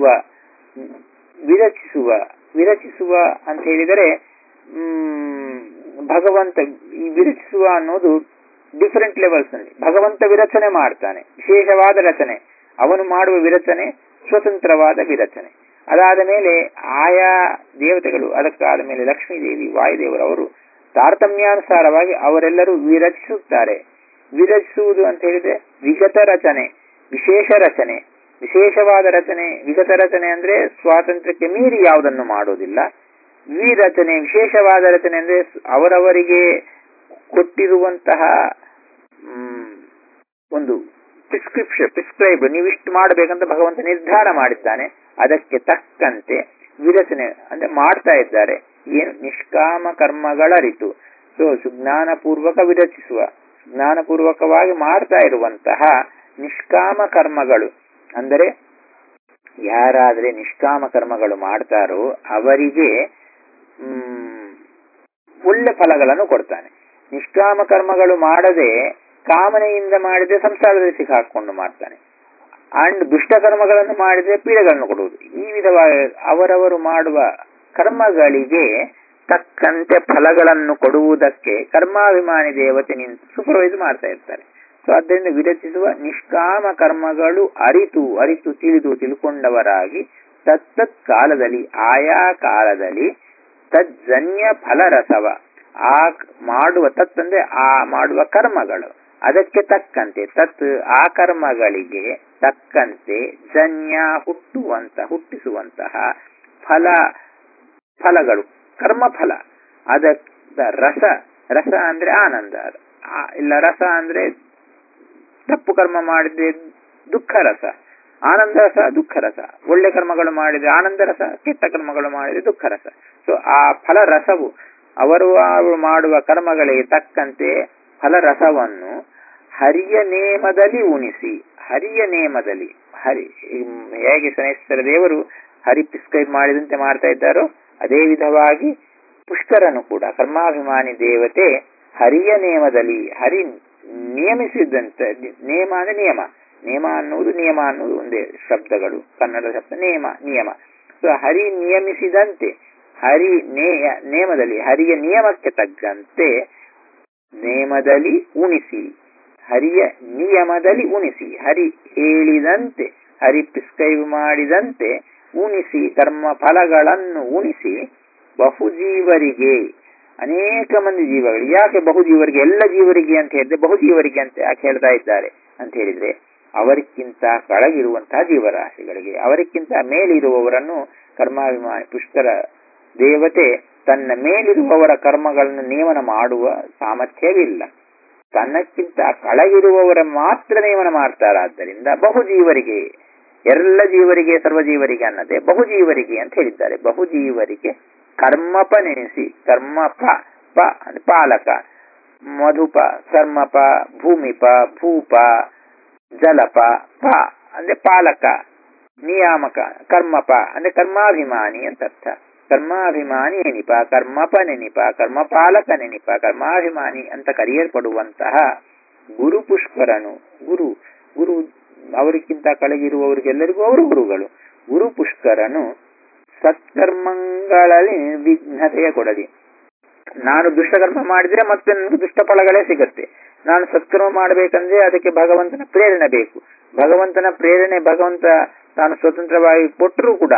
ವಿರಚಿಸುವ ವಿರಚಿಸುವ ಅಂತ ಹೇಳಿದರೆ ಹ್ಮ್ ಭಗವಂತ ಈ ವಿರಚಿಸುವ ಅನ್ನೋದು ಡಿಫರೆಂಟ್ ಲೆವೆಲ್ಸ್ ನಲ್ಲಿ ಭಗವಂತ ವಿರಚನೆ ಮಾಡ್ತಾನೆ ವಿಶೇಷವಾದ ರಚನೆ ಅವನು ಮಾಡುವ ವಿರಚನೆ ಸ್ವತಂತ್ರವಾದ ವಿರಚನೆ ಅದಾದ ಮೇಲೆ ಆಯಾ ದೇವತೆಗಳು ಅದಕ್ಕಾದ ಮೇಲೆ ಲಕ್ಷ್ಮೀದೇವಿ ವಾಯುದೇವರವರು ತಾರತಮ್ಯಾನುಸಾರವಾಗಿ ಅವರೆಲ್ಲರೂ ವಿರಚಿಸುತ್ತಾರೆ ವಿರಚಿಸುವುದು ಅಂತ ಹೇಳಿದ್ರೆ ವಿಗತ ರಚನೆ ವಿಶೇಷ ರಚನೆ ವಿಶೇಷವಾದ ರಚನೆ ವಿಗತ ರಚನೆ ಅಂದ್ರೆ ಸ್ವಾತಂತ್ರ್ಯಕ್ಕೆ ಮೀರಿ ಯಾವುದನ್ನು ಮಾಡೋದಿಲ್ಲ ಈ ರಚನೆ ವಿಶೇಷವಾದ ರಚನೆ ಅಂದ್ರೆ ಅವರವರಿಗೆ ಕೊಟ್ಟಿರುವಂತಹ ಮ್, ಒಂದು ಪ್ರಿಸ್ಕ್ರಿಪ್ಷನ್ ಪ್ರಿಸ್ಕ್ರೈಬ್ ನೀವಿಷ್ಟು ಮಾಡಬೇಕಂತ ಭಗವಂತ ನಿರ್ಧಾರ ಮಾಡಿದ್ದಾನೆ ಅದಕ್ಕೆ ತಕ್ಕಂತೆ ವಿರಚನೆ ಅಂದ್ರೆ ಮಾಡ್ತಾ ಇದ್ದಾರೆ ಏನು ನಿಷ್ಕಾಮ ಕರ್ಮಗಳರಿತು ಸೊ ಸುಜ್ಞಾನಪೂರ್ವಕ ವಿರಚಿಸುವ ಜ್ಞಾನಪೂರ್ವಕವಾಗಿ ಮಾಡ್ತಾ ಇರುವಂತಹ ನಿಷ್ಕಾಮ ಕರ್ಮಗಳು ಅಂದರೆ ಯಾರಾದ್ರೆ ನಿಷ್ಕಾಮ ಕರ್ಮಗಳು ಮಾಡ್ತಾರೋ ಅವರಿಗೆ ಮ್, ಒಳ್ಳೆ ಫಲಗಳನ್ನು ಕೊಡ್ತಾನೆ ನಿಷ್ಕಾಮ ಕರ್ಮಗಳು ಮಾಡದೆ ಕಾಮನೆಯಿಂದ ಮಾಡಿದ್ರೆ ಸಂಸಾರದಲ್ಲಿ ಸಿಕ್ಕಾಕೊಂಡು ಮಾಡ್ತಾನೆ ಅಂಡ್ ದುಷ್ಟ ಕರ್ಮಗಳನ್ನು ಮಾಡಿದ್ರೆ ಪೀಡೆಗಳನ್ನು ಕೊಡುವುದು ಈ ವಿಧವಾಗಿ ಅವರವರು ಮಾಡುವ ಕರ್ಮಗಳಿಗೆ ತಕ್ಕಂತೆ ಫಲಗಳನ್ನು ಕೊಡುವುದಕ್ಕೆ ಕರ್ಮಾಭಿಮಾನಿ ದೇವತೆ ನಿಂತು ಸೂಪರ್ವೈಸ್ ಮಾಡ್ತಾ ಇರ್ತಾರೆ ಸೊ ಆದ್ದರಿಂದ ವಿರಚಿಸುವ ನಿಷ್ಕಾಮ ಕರ್ಮಗಳು ಅರಿತು ಅರಿತು ತಿಳಿದು ತಿಳ್ಕೊಂಡವರಾಗಿ ತತ್ತತ್ ಕಾಲದಲ್ಲಿ ಆಯಾ ಕಾಲದಲ್ಲಿ ತಜ್ಜನ್ಯ ಫಲರಸವ ಆ ಮಾಡುವ ತತ್ ಅಂದ್ರೆ ಆ ಮಾಡುವ ಕರ್ಮಗಳು ಅದಕ್ಕೆ ತಕ್ಕಂತೆ ತತ್ ಆ ಕರ್ಮಗಳಿಗೆ ತಕ್ಕಂತೆ ಜನ್ಯ ಹುಟ್ಟುವಂತ ಹುಟ್ಟಿಸುವಂತಹ ಫಲ ಫಲಗಳು ಕರ್ಮಫಲ ಅದಕ್ಕೆ ರಸ ರಸ ಅಂದ್ರೆ ಆನಂದ ಆ- ಇಲ್ಲ ರಸ ಅಂದ್ರೆ ತಪ್ಪು ಕರ್ಮ ಮಾಡಿದ್ರೆ ದುಃಖ ರಸ ಆನಂದ ರಸ ದುಃಖ ರಸ ಒಳ್ಳೆ ಕರ್ಮಗಳು ಮಾಡಿದ್ರೆ ಆನಂದ ರಸ ಕೆಟ್ಟ ಕರ್ಮಗಳು ಮಾಡಿದ್ರೆ ದುಃಖ ರಸ ಸೊ ಆ ಫಲ ರಸವು ಅವರು ಅವರು ಮಾಡುವ ಕರ್ಮಗಳಿಗೆ ತಕ್ಕಂತೆ ಫಲರಸವನ್ನು ಹರಿಯ ನೇಮದಲ್ಲಿ ಉಣಿಸಿ ಹರಿಯ ನೇಮದಲ್ಲಿ ಹರಿ ಹ್ಮ್, ಹೇಗೆ ಶನೇಶ್ವರ ದೇವರು ಹರಿ ಪ್ರಿಸ್ಕ್ರೈಬ್ ಮಾಡಿದಂತೆ ಮಾಡ್ತಾ ಇದ್ದಾರೋ ಅದೇ ವಿಧವಾಗಿ ಪುಷ್ಕರನು ಕೂಡ ಕರ್ಮಾಭಿಮಾನಿ ದೇವತೆ ಹರಿಯ ನೇಮದಲ್ಲಿ ಹರಿ ನಿಯಮಿಸಿದಂತೆ ನೇಮ ಅಂದ್ರೆ ನಿಯಮ ನೇಮ ಅನ್ನುವುದು ನಿಯಮ ಅನ್ನುವುದು ಒಂದೇ ಶಬ್ದಗಳು ಕನ್ನಡ ಶಬ್ದ ನೇಮ ನಿಯಮ ಸೊ ಹರಿ ನಿಯಮಿಸಿದಂತೆ ಹರಿ ನೇಯ ನೇಮದಲ್ಲಿ ಹರಿಯ ನಿಯಮಕ್ಕೆ ತಕ್ಕಂತೆ ನೇಮದಲ್ಲಿ ಉಣಿಸಿ ಹರಿಯ ನಿಯಮದಲ್ಲಿ ಉಣಿಸಿ ಹರಿ ಹೇಳಿದಂತೆ ಹರಿ ಪ್ರಿಸ್ಕ್ರೈಬ್ ಮಾಡಿದಂತೆ ಉಣಿಸಿ ಕರ್ಮ ಫಲಗಳನ್ನು ಉಣಿಸಿ ಬಹುಜೀವರಿಗೆ ಅನೇಕ ಮಂದಿ ಜೀವಗಳು ಯಾಕೆ ಬಹುಜೀವರಿಗೆ ಎಲ್ಲ ಜೀವರಿಗೆ ಅಂತ ಹೇಳಿದ್ರೆ ಬಹುಜೀವರಿಗೆ ಅಂತ ಯಾಕೆ ಹೇಳ್ತಾ ಇದ್ದಾರೆ ಅಂತ ಹೇಳಿದ್ರೆ ಅವರಿಗಿಂತ ಕೆಳಗಿರುವಂತಹ ಜೀವರಾಶಿಗಳಿಗೆ ಅವರಿಗಿಂತ ಮೇಲಿರುವವರನ್ನು ಕರ್ಮಾಭಿಮಾನಿ ಪುಷ್ಕರ ದೇವತೆ ತನ್ನ ಮೇಲಿರುವವರ ಕರ್ಮಗಳನ್ನು ನೇಮನ ಮಾಡುವ ಸಾಮರ್ಥ್ಯವಿಲ್ಲ ತನ್ನಕ್ಕಿಂತ ಕೆಳಗಿರುವವರ ಮಾತ್ರ ನೇಮನ ಮಾಡ್ತಾರಾದ್ದರಿಂದ ಬಹುಜೀವರಿಗೆ ಎಲ್ಲ ಜೀವರಿಗೆ ಸರ್ವಜೀವರಿಗೆ ಅನ್ನದೆ ಬಹುಜೀವರಿಗೆ ಅಂತ ಹೇಳಿದ್ದಾರೆ ಬಹುಜೀವರಿಗೆ ಕರ್ಮಪ ನೆನೆಸಿ ಕರ್ಮಪ ಪ ಅಂದ್ರೆ ಪಾಲಕ ಮಧುಪ ಕರ್ಮಪ ಭೂಮಿಪ ಭೂಪ ಜಲಪ ಪ ಅಂದ್ರೆ ಪಾಲಕ ನಿಯಾಮಕ ಕರ್ಮಪ ಅಂದ್ರೆ ಕರ್ಮಾಭಿಮಾನಿ ಅಂತ ಅರ್ಥ ಕರ್ಮಾಭಿಮಾನಿ ನೆನಿಪ ಕರ್ಮಪ ನೆನಿಪ ಕರ್ಮಪಾಲಕ ನೆನಿಪ ಕರ್ಮಾಭಿಮಾನಿ ಅಂತ ಕರೆಯಲ್ಪಡುವಂತಹ ಗುರು ಪುಷ್ಕರನು ಗುರು ಗುರು ಅವರಿಗಿಂತ ಕೆಳಗಿರುವವರಿಗೆಲ್ಲರಿಗೂ ಅವರು ಗುರುಗಳು ಗುರು ಪುಷ್ಕರನು ಸತ್ಕರ್ಮಗಳಲ್ಲಿ ನಿರ್ವಿಘ್ನತೆಯ ಕೊಡಲಿ ನಾನು ದುಷ್ಟಕರ್ಮ ಮಾಡಿದ್ರೆ ಮತ್ತೆ ನನಗೆ ದುಷ್ಟ ಫಲಗಳೇ ಸಿಗುತ್ತೆ ನಾನು ಸತ್ಕರ್ಮ ಮಾಡಬೇಕಂದ್ರೆ ಅದಕ್ಕೆ ಭಗವಂತನ ಪ್ರೇರಣೆ ಬೇಕು ಭಗವಂತನ ಪ್ರೇರಣೆ ಭಗವಂತ ತಾನು ಸ್ವತಂತ್ರವಾಗಿ ಕೊಟ್ಟರೂ ಕೂಡ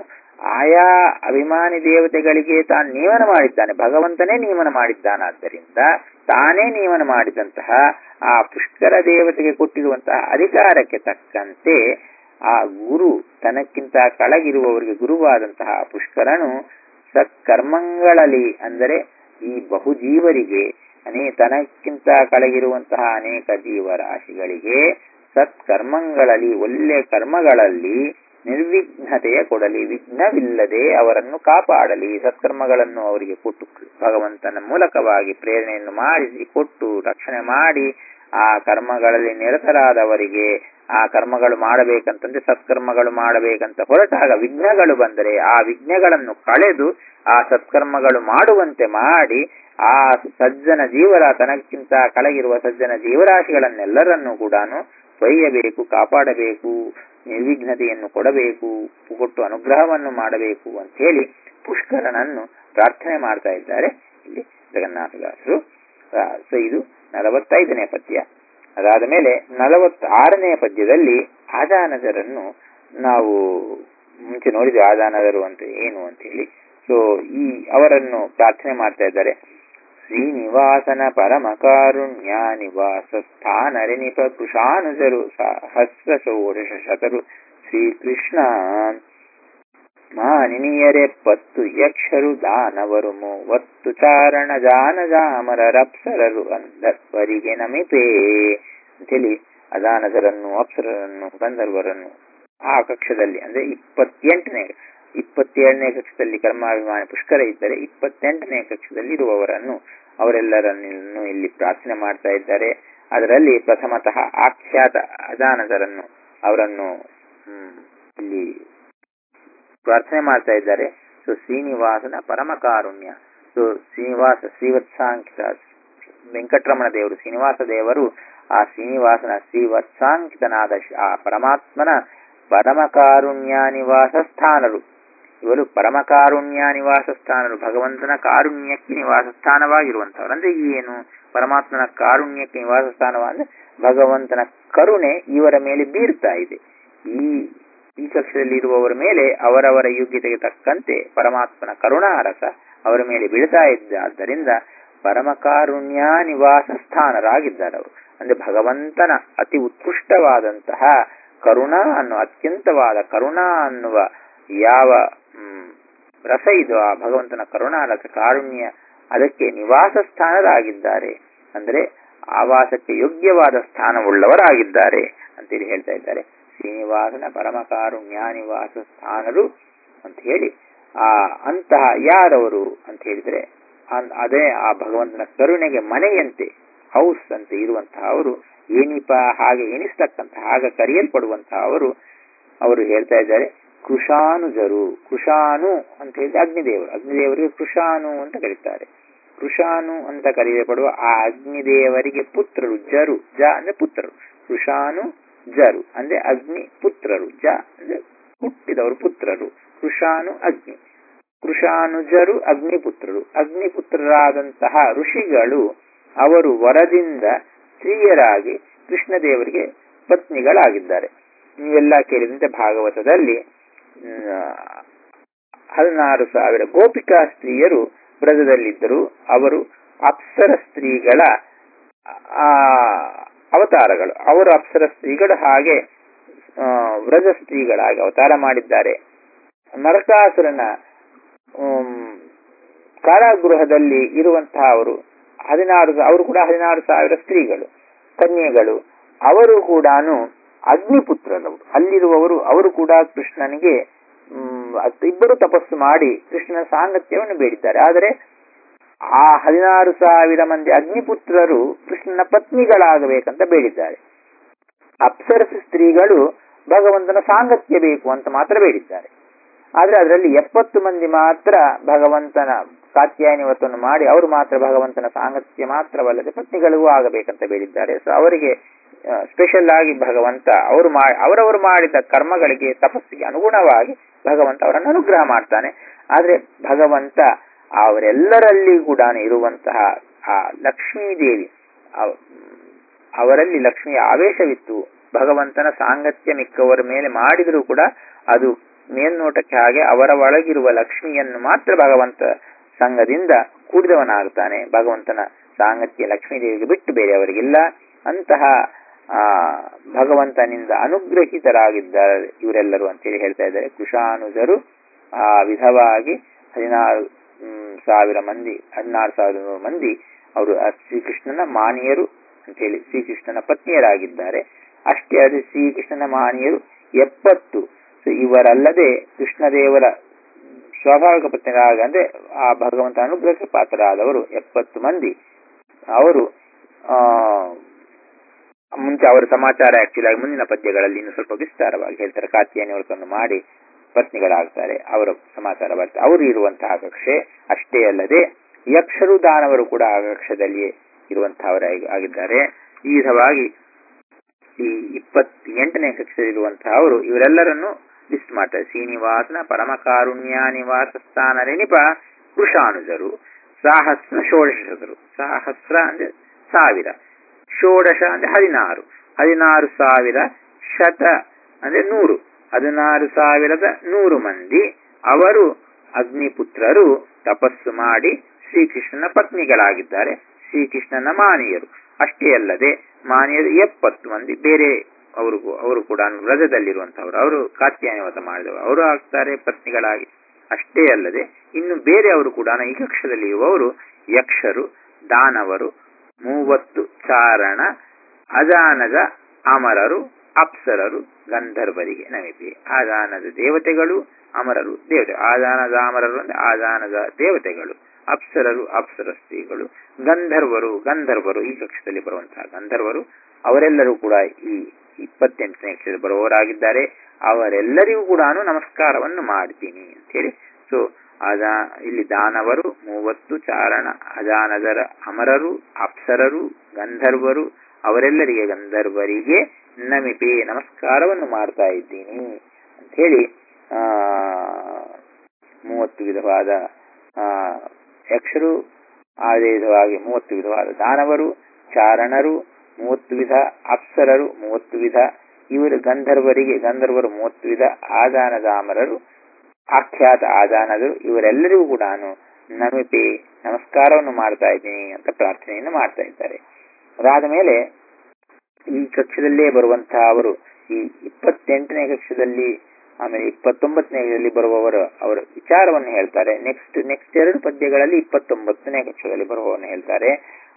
ಆಯಾ ಅಭಿಮಾನಿ ದೇವತೆಗಳಿಗೆ ತಾನು ನಿಯಮನ ಮಾಡಿದ್ದಾನೆ ಭಗವಂತನೇ ನಿಯಮನ ಮಾಡಿದ್ದಾನಾದ್ದರಿಂದ ತಾನೇ ನಿಯಮನ ಮಾಡಿದಂತಹ ಆ ಪುಷ್ಕರ ದೇವತೆಗೆ ಕೊಟ್ಟಿರುವಂತಹ ಅಧಿಕಾರಕ್ಕೆ ತಕ್ಕಂತೆ ಆ ಗುರು ತನಕ್ಕಿಂತ ಕೆಳಗಿರುವವರಿಗೆ ಗುರುವಾದಂತಹ ಪುಷ್ಕರನು ಸತ್ಕರ್ಮಗಳಲ್ಲಿ ಅಂದರೆ ಈ ಬಹುಜೀವರಿಗೆ ಅನೇ ತನಕ್ಕಿಂತ ಕೆಳಗಿರುವಂತಹ ಅನೇಕ ಜೀವರಾಶಿಗಳಿಗೆ ಸತ್ಕರ್ಮಗಳಲ್ಲಿ ಒಳ್ಳೆ ಕರ್ಮಗಳಲ್ಲಿ ನಿರ್ವಿಘ್ನತೆಯ ಕೊಡಲಿ ವಿಘ್ನವಿಲ್ಲದೆ ಅವರನ್ನು ಕಾಪಾಡಲಿ ಸತ್ಕರ್ಮಗಳನ್ನು ಅವರಿಗೆ ಕೊಟ್ಟು ಭಗವಂತನ ಮೂಲಕವಾಗಿ ಪ್ರೇರಣೆಯನ್ನು ಮಾಡಿಸಿ ಕೊಟ್ಟು ರಕ್ಷಣೆ ಮಾಡಿ ಆ ಕರ್ಮಗಳಲ್ಲಿ ನಿರತರಾದವರಿಗೆ ಆ ಕರ್ಮಗಳು ಮಾಡಬೇಕಂತಂದ್ರೆ ಸತ್ಕರ್ಮಗಳು ಮಾಡಬೇಕಂತ ಹೊರಟಾಗ ವಿಘ್ನಗಳು ಬಂದರೆ ಆ ವಿಘ್ನಗಳನ್ನು ಕಳೆದು ಆ ಸತ್ಕರ್ಮಗಳು ಮಾಡುವಂತೆ ಮಾಡಿ ಆ ಸಜ್ಜನ ಜೀವರ ತನಕ್ಕಿಂತ ಕೆಳಗಿರುವ ಸಜ್ಜನ ಜೀವರಾಶಿಗಳನ್ನೆಲ್ಲರನ್ನೂ ಕೂಡ ಒಯ್ಯಬೇಕು ಕಾಪಾಡಬೇಕು ನಿರ್ವಿಘ್ನತೆಯನ್ನು ಕೊಡಬೇಕು ಕೊಟ್ಟು ಅನುಗ್ರಹವನ್ನು ಮಾಡಬೇಕು ಅಂತ ಹೇಳಿ ಪುಷ್ಕರನನ್ನು ಪ್ರಾರ್ಥನೆ ಮಾಡ್ತಾ ಇದ್ದಾರೆ ಇಲ್ಲಿ ಜಗನ್ನಾಥದಾಸರು ಸೊ ಇದು ನಲವತ್ತೈದನೇ ಪದ್ಯ ಅದಾದ ಮೇಲೆ ನಲವತ್ತಾರನೇ ಪದ್ಯದಲ್ಲಿ ಆದಾನದರನ್ನು ನಾವು ಮುಂಚೆ ನೋಡಿದ್ವಿ ಆದಾನದರು ಅಂತ ಏನು ಅಂತ ಹೇಳಿ ಸೊ ಈ ಅವರನ್ನು ಪ್ರಾರ್ಥನೆ ಮಾಡ್ತಾ ಇದ್ದಾರೆ ಶ್ರೀನಿವಾಸನ ಪರಮ ಕಾರುಣ್ಯ ನಿವಾಸ ಸ್ಥಾನರೆನಿಪ ಕೃಷಾನುಜರು ಸಹಸ್ರ ಷೋಡಶ ಶತರು ಶ್ರೀಕೃಷ್ಣ ಮಾನಿನಿಯರೆ ಪತ್ತು ಯಕ್ಷರು ದಾನವರು ಮೂವತ್ತು ಚಾರಣ ಜಾನ ಜಾಮರರಪ್ಸರರು ಅಂಧತ್ವರಿಗೆ ನಮಿಪೇ ಅಂತೇಳಿ ಅದಾನದರನ್ನು ಅಪ್ಸರರನ್ನು ಗಂಧರ್ವರನ್ನು ಆ ಕಕ್ಷದಲ್ಲಿ ಅಂದ್ರೆ ಇಪ್ಪತ್ತೆಂಟನೇ ಇಪ್ಪತ್ತೇಳನೇ ಕಕ್ಷದಲ್ಲಿ ಕರ್ಮಾಭಿಮಾನಿ ಪುಷ್ಕರ ಇದ್ದರೆ ಇಪ್ಪತ್ತೆಂಟನೇ ಕಕ್ಷದಲ್ಲಿ ಇರುವವರನ್ನು ಅವರೆಲ್ಲರನ್ನು ಇಲ್ಲಿ ಪ್ರಾರ್ಥನೆ ಮಾಡ್ತಾ ಇದ್ದಾರೆ ಅದರಲ್ಲಿ ಪ್ರಥಮತಃ ಆಖ್ಯಾತ ಅದಾನದರನ್ನು ಅವರನ್ನು ಇಲ್ಲಿ ಪ್ರಾರ್ಥನೆ ಮಾಡ್ತಾ ಇದ್ದಾರೆ ಸೊ ಶ್ರೀನಿವಾಸನ ಪರಮ ಕಾರುಣ್ಯ ಸೊ ಶ್ರೀನಿವಾಸ ಶ್ರೀವತ್ಸಾಂಕಿತ ವೆಂಕಟರಮಣ ದೇವರು ಶ್ರೀನಿವಾಸ ದೇವರು ಆ ಶ್ರೀನಿವಾಸನ ಶ್ರೀವತ್ಸಾಂಕಿತನಾದ ಆ ಪರಮಾತ್ಮನ ಪರಮ ಕಾರುಣ್ಯ ನಿವಾಸ ಸ್ಥಾನರು ಇವರು ಪರಮ ಕಾರುಣ್ಯ ನಿವಾಸ ಸ್ಥಾನರು ಭಗವಂತನ ಕಾರುಣ್ಯಕ್ಕೆ ನಿವಾಸ ಸ್ಥಾನವಾಗಿರುವಂತವ್ರು ಅಂದ್ರೆ ಏನು ಪರಮಾತ್ಮನ ಕಾರುಣ್ಯಕ್ಕೆ ನಿವಾಸ ಸ್ಥಾನವಾದ್ರೆ ಭಗವಂತನ ಕರುಣೆ ಇವರ ಮೇಲೆ ಬೀರ್ತಾ ಇದೆ ಈ ಈ ಕಕ್ಷದಲ್ಲಿ ಇರುವವರ ಮೇಲೆ ಅವರವರ ಯೋಗ್ಯತೆಗೆ ತಕ್ಕಂತೆ ಪರಮಾತ್ಮನ ಕರುಣಾರಸ ಅವರ ಮೇಲೆ ಬೀಳ್ತಾ ಇದ್ದ ಆದ್ದರಿಂದ ಪರಮ ಕಾರುಣ್ಯ ನಿವಾಸ ಸ್ಥಾನರಾಗಿದ್ದಾರೆ ಅವರು ಅಂದ್ರೆ ಭಗವಂತನ ಅತಿ ಉತ್ಕೃಷ್ಟವಾದಂತಹ ಕರುಣಾ ಅನ್ನುವ ಅತ್ಯಂತವಾದ ಕರುಣಾ ಅನ್ನುವ ಯಾವ ರಸ ಇದು ಆ ಭಗವಂತನ ಕರುಣಾ ರಸ ಕಾರುಣ್ಯ ಅದಕ್ಕೆ ನಿವಾಸ ಸ್ಥಾನರಾಗಿದ್ದಾರೆ ಅಂದ್ರೆ ಆವಾಸಕ್ಕೆ ಯೋಗ್ಯವಾದ ಸ್ಥಾನವುಳ್ಳವರಾಗಿದ್ದಾರೆ ಅಂತೇಳಿ ಹೇಳ್ತಾ ಇದ್ದಾರೆ ಶ್ರೀನಿವಾಸನ ಪರಮ ಕಾರುಣ್ಯ ನಿವಾಸ ಸ್ಥಾನರು ಅಂತ ಹೇಳಿ ಆ ಅಂತಹ ಯಾರವರು ಅಂತ ಹೇಳಿದ್ರೆ ಅದೇ ಆ ಭಗವಂತನ ಕರುಣೆಗೆ ಮನೆಯಂತೆ ಹೌಸ್ ಅಂತ ಇರುವಂತಹ ಅವರು ಏನಿಪ ಹಾಗೆ ಎನಿಸ್ತಕ್ಕಂತಹ ಹಾಗೆ ಕರೆಯಲ್ಪಡುವಂತಹ ಅವರು ಅವರು ಹೇಳ್ತಾ ಇದ್ದಾರೆ ಕೃಷಾನುಜರು ಕೃಷಾನು ಅಂತ ಹೇಳಿದ್ರೆ ಅಗ್ನಿದೇವರು ಅಗ್ನಿದೇವರಿಗೆ ಕೃಷಾನು ಅಂತ ಕರೀತಾರೆ ಕೃಷಾನು ಅಂತ ಕರೆಯಲ್ಪಡುವ ಆ ಅಗ್ನಿದೇವರಿಗೆ ಪುತ್ರರು ಜರು ಜ ಅಂದ್ರೆ ಪುತ್ರರು ಕೃಷಾನು ಜರು ಅಂದ್ರೆ ಅಗ್ನಿ ಪುತ್ರರು ಜ ಅಂದ್ರೆ ಹುಟ್ಟಿದವರು ಪುತ್ರರು ಕೃಷಾನು ಅಗ್ನಿ ಕೃಷಾನುಜರು ಅಗ್ನಿಪುತ್ರರು ಅಗ್ನಿಪುತ್ರರಾದಂತಹ ಋಷಿಗಳು ಅವರು ವರದಿಂದ ಸ್ತ್ರೀಯರಾಗಿ ಕೃಷ್ಣದೇವರಿಗೆ ಪತ್ನಿಗಳಾಗಿದ್ದಾರೆ ನೀವೆಲ್ಲ ಕೇಳಿದಂತೆ ಭಾಗವತದಲ್ಲಿ ಹದಿನಾರು ಸಾವಿರ ಗೋಪಿಕಾ ಸ್ತ್ರೀಯರು ಬ್ರಜದಲ್ಲಿದ್ದರು ಅವರು ಅಪ್ಸರ ಸ್ತ್ರೀಗಳ ಆ ಅವತಾರಗಳು ಅವರು ಅಪ್ಸರ ಸ್ತ್ರೀಗಳು ಹಾಗೆ ವ್ರಜ ಸ್ತ್ರೀಗಳಾಗಿ ಅವತಾರ ಮಾಡಿದ್ದಾರೆ ನರಕಾಸುರನ ಕಾರಾಗೃಹದಲ್ಲಿ ಇರುವಂತಹ ಅವರು ಹದಿನಾರು ಅವರು ಕೂಡ ಹದಿನಾರು ಸಾವಿರ ಸ್ತ್ರೀಗಳು ಕನ್ಯೆಗಳು ಅವರು ಕೂಡ ಅಗ್ನಿಪುತ್ರರವರು ಅಲ್ಲಿರುವವರು ಅವರು ಕೂಡ ಕೃಷ್ಣನಿಗೆ ಇಬ್ಬರು ತಪಸ್ಸು ಮಾಡಿ ಕೃಷ್ಣನ ಸಾಂಗತ್ಯವನ್ನು ಬೇಡಿದ್ದಾರೆ ಆದರೆ ಆ ಹದಿನಾರು ಸಾವಿರ ಮಂದಿ ಅಗ್ನಿಪುತ್ರರು ಕೃಷ್ಣನ ಪತ್ನಿಗಳಾಗಬೇಕಂತ ಬೇಡಿದ್ದಾರೆ ಅಪ್ಸರಸ ಸ್ತ್ರೀಗಳು ಭಗವಂತನ ಸಾಂಗತ್ಯ ಬೇಕು ಅಂತ ಮಾತ್ರ ಬೇಡಿದ್ದಾರೆ ಆದ್ರೆ ಅದರಲ್ಲಿ ಎಪ್ಪತ್ತು ಮಂದಿ ಮಾತ್ರ ಭಗವಂತನ ಕಾತ್ಯಾಯನಿವತ್ತನ್ನು ಮಾಡಿ ಅವರು ಮಾತ್ರ ಭಗವಂತನ ಸಾಂಗತ್ಯ ಮಾತ್ರವಲ್ಲದೆ ಪತ್ನಿಗಳಿಗೂ ಆಗಬೇಕಂತ ಬೇಡಿದ್ದಾರೆ ಸೊ ಅವರಿಗೆ ಸ್ಪೆಷಲ್ ಆಗಿ ಭಗವಂತ ಅವರು ಅವರವರು ಮಾಡಿದ ಕರ್ಮಗಳಿಗೆ ತಪಸ್ಸಿಗೆ ಅನುಗುಣವಾಗಿ ಭಗವಂತ ಅವರನ್ನು ಅನುಗ್ರಹ ಮಾಡ್ತಾನೆ ಆದ್ರೆ ಭಗವಂತ ಅವರೆಲ್ಲರಲ್ಲಿ ಕೂಡ ಇರುವಂತಹ ಆ ಲಕ್ಷ್ಮೀದೇವಿ ಅವರಲ್ಲಿ ಲಕ್ಷ್ಮಿಯ ಆವೇಶವಿತ್ತು ಭಗವಂತನ ಸಾಂಗತ್ಯ ಮಿಕ್ಕವರ ಮೇಲೆ ಮಾಡಿದರೂ ಕೂಡ ಅದು ಮೇಲ್ನೋಟಕ್ಕೆ ಹಾಗೆ ಅವರ ಒಳಗಿರುವ ಲಕ್ಷ್ಮಿಯನ್ನು ಮಾತ್ರ ಭಗವಂತ ಸಂಘದಿಂದ ಕೂಡಿದವನಾಗುತ್ತಾನೆ ಭಗವಂತನ ಸಾಂಗತ್ಯ ಲಕ್ಷ್ಮೀದೇವಿಗೆ ಬಿಟ್ಟು ಬೇರೆಯವರಿಗಿಲ್ಲ ಅಂತಹ ಆ ಭಗವಂತನಿಂದ ಅನುಗ್ರಹಿತರಾಗಿದ್ದಾರೆ ಇವರೆಲ್ಲರೂ ಅಂತೇಳಿ ಹೇಳ್ತಾ ಇದ್ದಾರೆ ಕುಶಾನುಜರು ಆ ವಿಧವಾಗಿ ಹದಿನಾರು ಸಾವಿರ ಮಂದಿ ಹದಿನಾರು ಸಾವಿರ ಮಂದಿ ಅವರು ಶ್ರೀಕೃಷ್ಣನ ಮಾನಿಯರು ಅಂತೇಳಿ ಶ್ರೀಕೃಷ್ಣನ ಪತ್ನಿಯರಾಗಿದ್ದಾರೆ ಅಷ್ಟೇ ಅದು ಶ್ರೀಕೃಷ್ಣನ ಮಾನಿಯರು ಎಪ್ಪತ್ತು ಇವರಲ್ಲದೆ ಕೃಷ್ಣದೇವರ ಸ್ವಾಭಾವಿಕ ಪತ್ನಿಯರಾಗ ಅಂದ್ರೆ ಆ ಭಗವಂತ ಅನುಗ್ರಹಕ್ಕೆ ಪಾತ್ರರಾದವರು ಎಪ್ಪತ್ತು ಮಂದಿ ಅವರು ಆ ಮುಂಚೆ ಅವರ ಸಮಾಚಾರ ಆಕ್ಚುಲಿ ಆಗಿ ಮುಂದಿನ ಪದ್ಯಗಳಲ್ಲಿ ಇನ್ನು ಸ್ವಲ್ಪ ವಿಸ್ತಾರವಾಗಿ ಹೇಳ್ತಾರೆ ಕಾತ್ಯಾನಿವರ್ತನ್ನು ಮಾಡಿ ಪತ್ನಿಗಳಾಗ್ತಾರೆ ಅವರ ಸಮಾಚಾರ ಬರ್ತದೆ ಅವರು ಇರುವಂತಹ ಕಕ್ಷೆ ಅಷ್ಟೇ ಅಲ್ಲದೆ ಯಕ್ಷರು ದಾನವರು ಕೂಡ ಆ ಕಕ್ಷದಲ್ಲಿಯೇ ಇರುವಂತಹವರ ಆಗಿದ್ದಾರೆ ಈ ವಿಧವಾಗಿ ಈ ಇಪ್ಪತ್ತೆಂಟನೇ ಕಕ್ಷೆಯಲ್ಲಿರುವಂತಹ ಅವರು ಇವರೆಲ್ಲರನ್ನು ಲಿಸ್ಟ್ ಮಾಡ್ತಾರೆ ಶ್ರೀನಿವಾಸನ ಪರಮ ಕಾರುಣ್ಯ ನಿವಾಸ ಸ್ಥಾನ ನೆನಿಪ ಕೃಷಾನುಜರು ಸಾಹಸ್ರ ಷೋಡಶರು ಸಾಹಸ್ರ ಅಂದ್ರೆ ಸಾವಿರ ಷೋಡಶ ಅಂದ್ರೆ ಹದಿನಾರು ಹದಿನಾರು ಸಾವಿರ ಶತ ಅಂದ್ರೆ ನೂರು ಹದಿನಾರು ಸಾವಿರದ ನೂರು ಮಂದಿ ಅವರು ಅಗ್ನಿಪುತ್ರರು ತಪಸ್ಸು ಮಾಡಿ ಶ್ರೀಕೃಷ್ಣನ ಪತ್ನಿಗಳಾಗಿದ್ದಾರೆ ಶ್ರೀಕೃಷ್ಣನ ಮಾನಿಯರು ಅಷ್ಟೇ ಅಲ್ಲದೆ ಮಾನಿಯರು ಎಪ್ಪತ್ತು ಮಂದಿ ಬೇರೆ ಅವರು ಅವರು ಕೂಡ ವ್ರಜದಲ್ಲಿರುವಂತಹವರು ಅವರು ಕಾತ್ಯಾಯನವತ ಮಾಡಿದವರು ಅವರು ಆಗ್ತಾರೆ ಪತ್ನಿಗಳಾಗಿ ಅಷ್ಟೇ ಅಲ್ಲದೆ ಇನ್ನು ಬೇರೆಯವರು ಕೂಡ ಈ ಕಕ್ಷದಲ್ಲಿ ಇರುವವರು ಯಕ್ಷರು ದಾನವರು ಮೂವತ್ತು ಚಾರಣ ಅಜಾನದ ಅಮರರು ಅಪ್ಸರರು ಗಂಧರ್ವರಿಗೆ ನಮಿಪೆ ಆದಾನದ ದೇವತೆಗಳು ಅಮರರು ದೇವತೆ ಆದಾನದ ಅಮರರು ಅಂದ್ರೆ ಆದಾನದ ದೇವತೆಗಳು ಅಪ್ಸರರು ಅಪ್ಸರ ಸ್ತ್ರೀಗಳು ಗಂಧರ್ವರು ಗಂಧರ್ವರು ಈ ಕಕ್ಷದಲ್ಲಿ ಬರುವಂತಹ ಗಂಧರ್ವರು ಅವರೆಲ್ಲರೂ ಕೂಡ ಈ ಇಪ್ಪತ್ತೆಂಟನೇ ಕಕ್ಷದಲ್ಲಿ ಬರುವವರಾಗಿದ್ದಾರೆ ಅವರೆಲ್ಲರಿಗೂ ಕೂಡ ನಮಸ್ಕಾರವನ್ನು ಮಾಡ್ತೀನಿ ಅಂತ ಹೇಳಿ ಸೊ ಅದ ಇಲ್ಲಿ ದಾನವರು ಮೂವತ್ತು ಚಾರಣ ಅಜಾನದರ ಅಮರರು ಅಪ್ಸರರು ಗಂಧರ್ವರು ಅವರೆಲ್ಲರಿಗೆ ಗಂಧರ್ವರಿಗೆ ನಮಿಪೆ ನಮಸ್ಕಾರವನ್ನು ಮಾಡ್ತಾ ಇದ್ದೀನಿ ಅಂತ ಹೇಳಿ ಆ ಮೂವತ್ತು ವಿಧವಾದ ಆ ಯಕ್ಷರು ಅದೇ ವಿಧವಾಗಿ ಮೂವತ್ತು ವಿಧವಾದ ದಾನವರು ಚಾರಣರು ಮೂವತ್ತು ವಿಧ ಅಪ್ಸರರು ಮೂವತ್ತು ವಿಧ ಇವರು ಗಂಧರ್ವರಿಗೆ ಗಂಧರ್ವರು ಮೂವತ್ತು ವಿಧ ಆದಾನದ ಅಮರರು ಆಖ್ಯಾತ ಆದಾನದರು ಇವರೆಲ್ಲರಿಗೂ ಕೂಡ ನಮಿಪೆ ನಮಸ್ಕಾರವನ್ನು ಮಾಡ್ತಾ ಇದ್ದೀನಿ ಅಂತ ಪ್ರಾರ್ಥನೆಯನ್ನು ಮಾಡ್ತಾ ಇದ್ದಾರೆ ಅದಾದ ಮೇಲೆ ಈ ಕಕ್ಷದಲ್ಲೇ ಬರುವಂತಹ ಅವರು ಈ ಇಪ್ಪತ್ತೆಂಟನೇ ಕಕ್ಷದಲ್ಲಿ ಆಮೇಲೆ ಇಪ್ಪತ್ತೊಂಬತ್ತನೇ ಕಕ್ಷದಲ್ಲಿ ಬರುವವರು ಅವರ ವಿಚಾರವನ್ನು ಹೇಳ್ತಾರೆ ನೆಕ್ಸ್ಟ್ ನೆಕ್ಸ್ಟ್ ಎರಡು ಪದ್ಯಗಳಲ್ಲಿ ಇಪ್ಪತ್ತೊಂಬತ್ತನೇ ಕಕ್ಷದಲ್ಲಿ ಬರುವವರನ್ನು ಹೇಳ್ತಾರೆ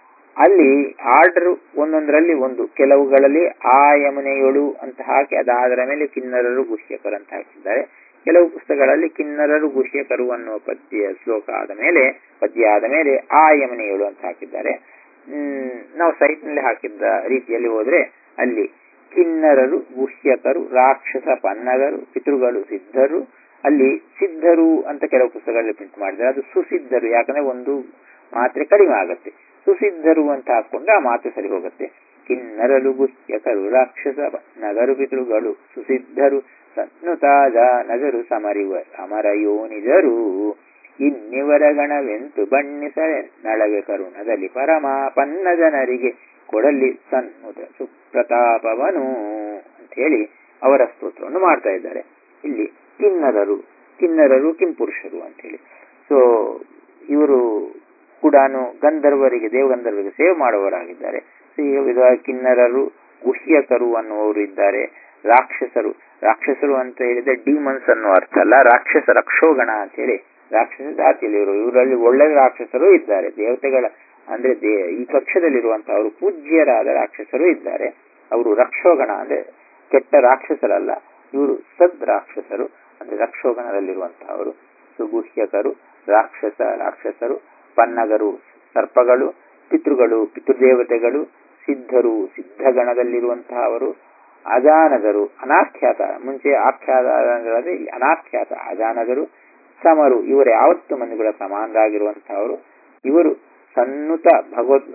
ಅಲ್ಲಿ ಆರ್ಡರ್ ಒಂದೊಂದರಲ್ಲಿ ಒಂದು ಕೆಲವುಗಳಲ್ಲಿ ಆ ಯಮುನೆಯೊಳು ಅಂತ ಹಾಕಿ ಅದಾದರ ಮೇಲೆ ಕಿನ್ನರರು ಗುಹ್ಯಕರು ಅಂತ ಹಾಕಿದ್ದಾರೆ ಕೆಲವು ಪುಸ್ತಕಗಳಲ್ಲಿ ಕಿನ್ನರರು ಗುಹ್ಯಕರು ಅನ್ನುವ ಪದ್ಯ ಶ್ಲೋಕ ಆದ ಮೇಲೆ ಪದ್ಯ ಆದ ಮೇಲೆ ಆ ಯಮುನೆಯೊಳು ಅಂತ ಹಾಕಿದ್ದಾರೆ ಹ್ಮ್ ನಾವು ಸೈಟ್ ನಲ್ಲಿ ಹಾಕಿದ್ದ ರೀತಿಯಲ್ಲಿ ಹೋದ್ರೆ ಅಲ್ಲಿ ಕಿನ್ನರರು ಗುಹ್ಯಕರು ರಾಕ್ಷಸ ಪನ್ನಗರು ಪಿತೃಗಳು ಸಿದ್ಧರು ಅಲ್ಲಿ ಸಿದ್ಧರು ಅಂತ ಕೆಲವು ಪುಸ್ತಕಗಳಲ್ಲಿ ಪ್ರಿಂಟ್ ಮಾಡಿದ್ದಾರೆ ಅದು ಸುಸಿದ್ಧರು ಯಾಕಂದ್ರೆ ಒಂದು ಮಾತ್ರೆ ಕಡಿಮೆ ಆಗುತ್ತೆ ಸುಸಿದ್ಧರು ಅಂತ ಹಾಕೊಂಡ್ರೆ ಆ ಮಾತು ಸರಿ ಹೋಗುತ್ತೆ ಕಿನ್ನರರು ಗುಹ್ಯಕರು ರಾಕ್ಷಸ ನಗರು ಪಿತೃಗಳು ಸುಸಿದ್ಧರು ಸನ್ನುತಾದ ನಗರು ಸಮರಿವ ಅಮರ ಯೋನಿಜರು ಇನ್ನಿವರ ಗಣವೆಂತು ಬಣ್ಣಿಸರೆ ನಳವೆ ಕರುಣದಲ್ಲಿ ಪರಮಾಪನ್ನ ಜನರಿಗೆ ಕೊಡಲಿ ಸನ್ನುತ ಸುಪ್ರತಾಪವನು ಅಂತ ಹೇಳಿ ಅವರ ಸ್ತೋತ್ರವನ್ನು ಮಾಡ್ತಾ ಇದ್ದಾರೆ ಇಲ್ಲಿ ಕಿನ್ನರರು ಕಿನ್ನರರು ಕಿಂಪುರುಷರು ಅಂತ ಹೇಳಿ ಸೊ ಇವರು ಕೂಡ ಗಂಧರ್ವರಿಗೆ ದೇವಗಂಧರ್ವರಿಗೆ ಸೇವೆ ಮಾಡುವವರಾಗಿದ್ದಾರೆ ಸೊ ಈಗ ವಿಧವಾಗಿ ಕಿನ್ನರರು ಗುಹ್ಯಕರು ಅನ್ನುವರು ಇದ್ದಾರೆ ರಾಕ್ಷಸರು ರಾಕ್ಷಸರು ಅಂತ ಹೇಳಿದ್ರೆ ಡಿಮನ್ಸ್ ಅನ್ನೋ ಅರ್ಥ ಅಲ್ಲ ರಾಕ್ಷಸ ರಕ್ಷೋಗಣ ಅಂತ ಹೇಳಿ ರಾಕ್ಷಸ ಜಾತಿಯಲ್ಲಿ ಇವರು ಇವರಲ್ಲಿ ಒಳ್ಳೆ ರಾಕ್ಷಸರು ಇದ್ದಾರೆ ದೇವತೆಗಳ ಅಂದ್ರೆ ದೇ ಈ ಕಕ್ಷದಲ್ಲಿರುವಂತಹ ಅವರು ಪೂಜ್ಯರಾದ ರಾಕ್ಷಸರು ಇದ್ದಾರೆ ಅವರು ರಕ್ಷೋಗಣ ಅಂದ್ರೆ ಕೆಟ್ಟ ರಾಕ್ಷಸರಲ್ಲ ಇವರು ಸದ್ ರಾಕ್ಷಸರು ಅಂದ್ರೆ ರಕ್ಷೋಗಣದಲ್ಲಿರುವಂತಹವರು ಸುಗುಹ್ಯಕರು ರಾಕ್ಷಸ ರಾಕ್ಷಸರು ಪನ್ನಗರು ಸರ್ಪಗಳು ಪಿತೃಗಳು ಪಿತೃದೇವತೆಗಳು ಸಿದ್ಧರು ಸಿದ್ಧಗಣದಲ್ಲಿರುವಂತಹ ಅವರು ಅಜಾನದರು ಅನಾಖ್ಯಾತ ಮುಂಚೆ ಆಖ್ಯಾತ ಇಲ್ಲಿ ಅನಾಖ್ಯಾತ ಅಜಾನದರು ಸಮರು ಇವರು ಯಾವತ್ತು ಮಂದಿಗಳ ಸಮಾನರಾಗಿರುವಂತಹವರು ಇವರು ಸನ್ನುತ ಭಗವದ್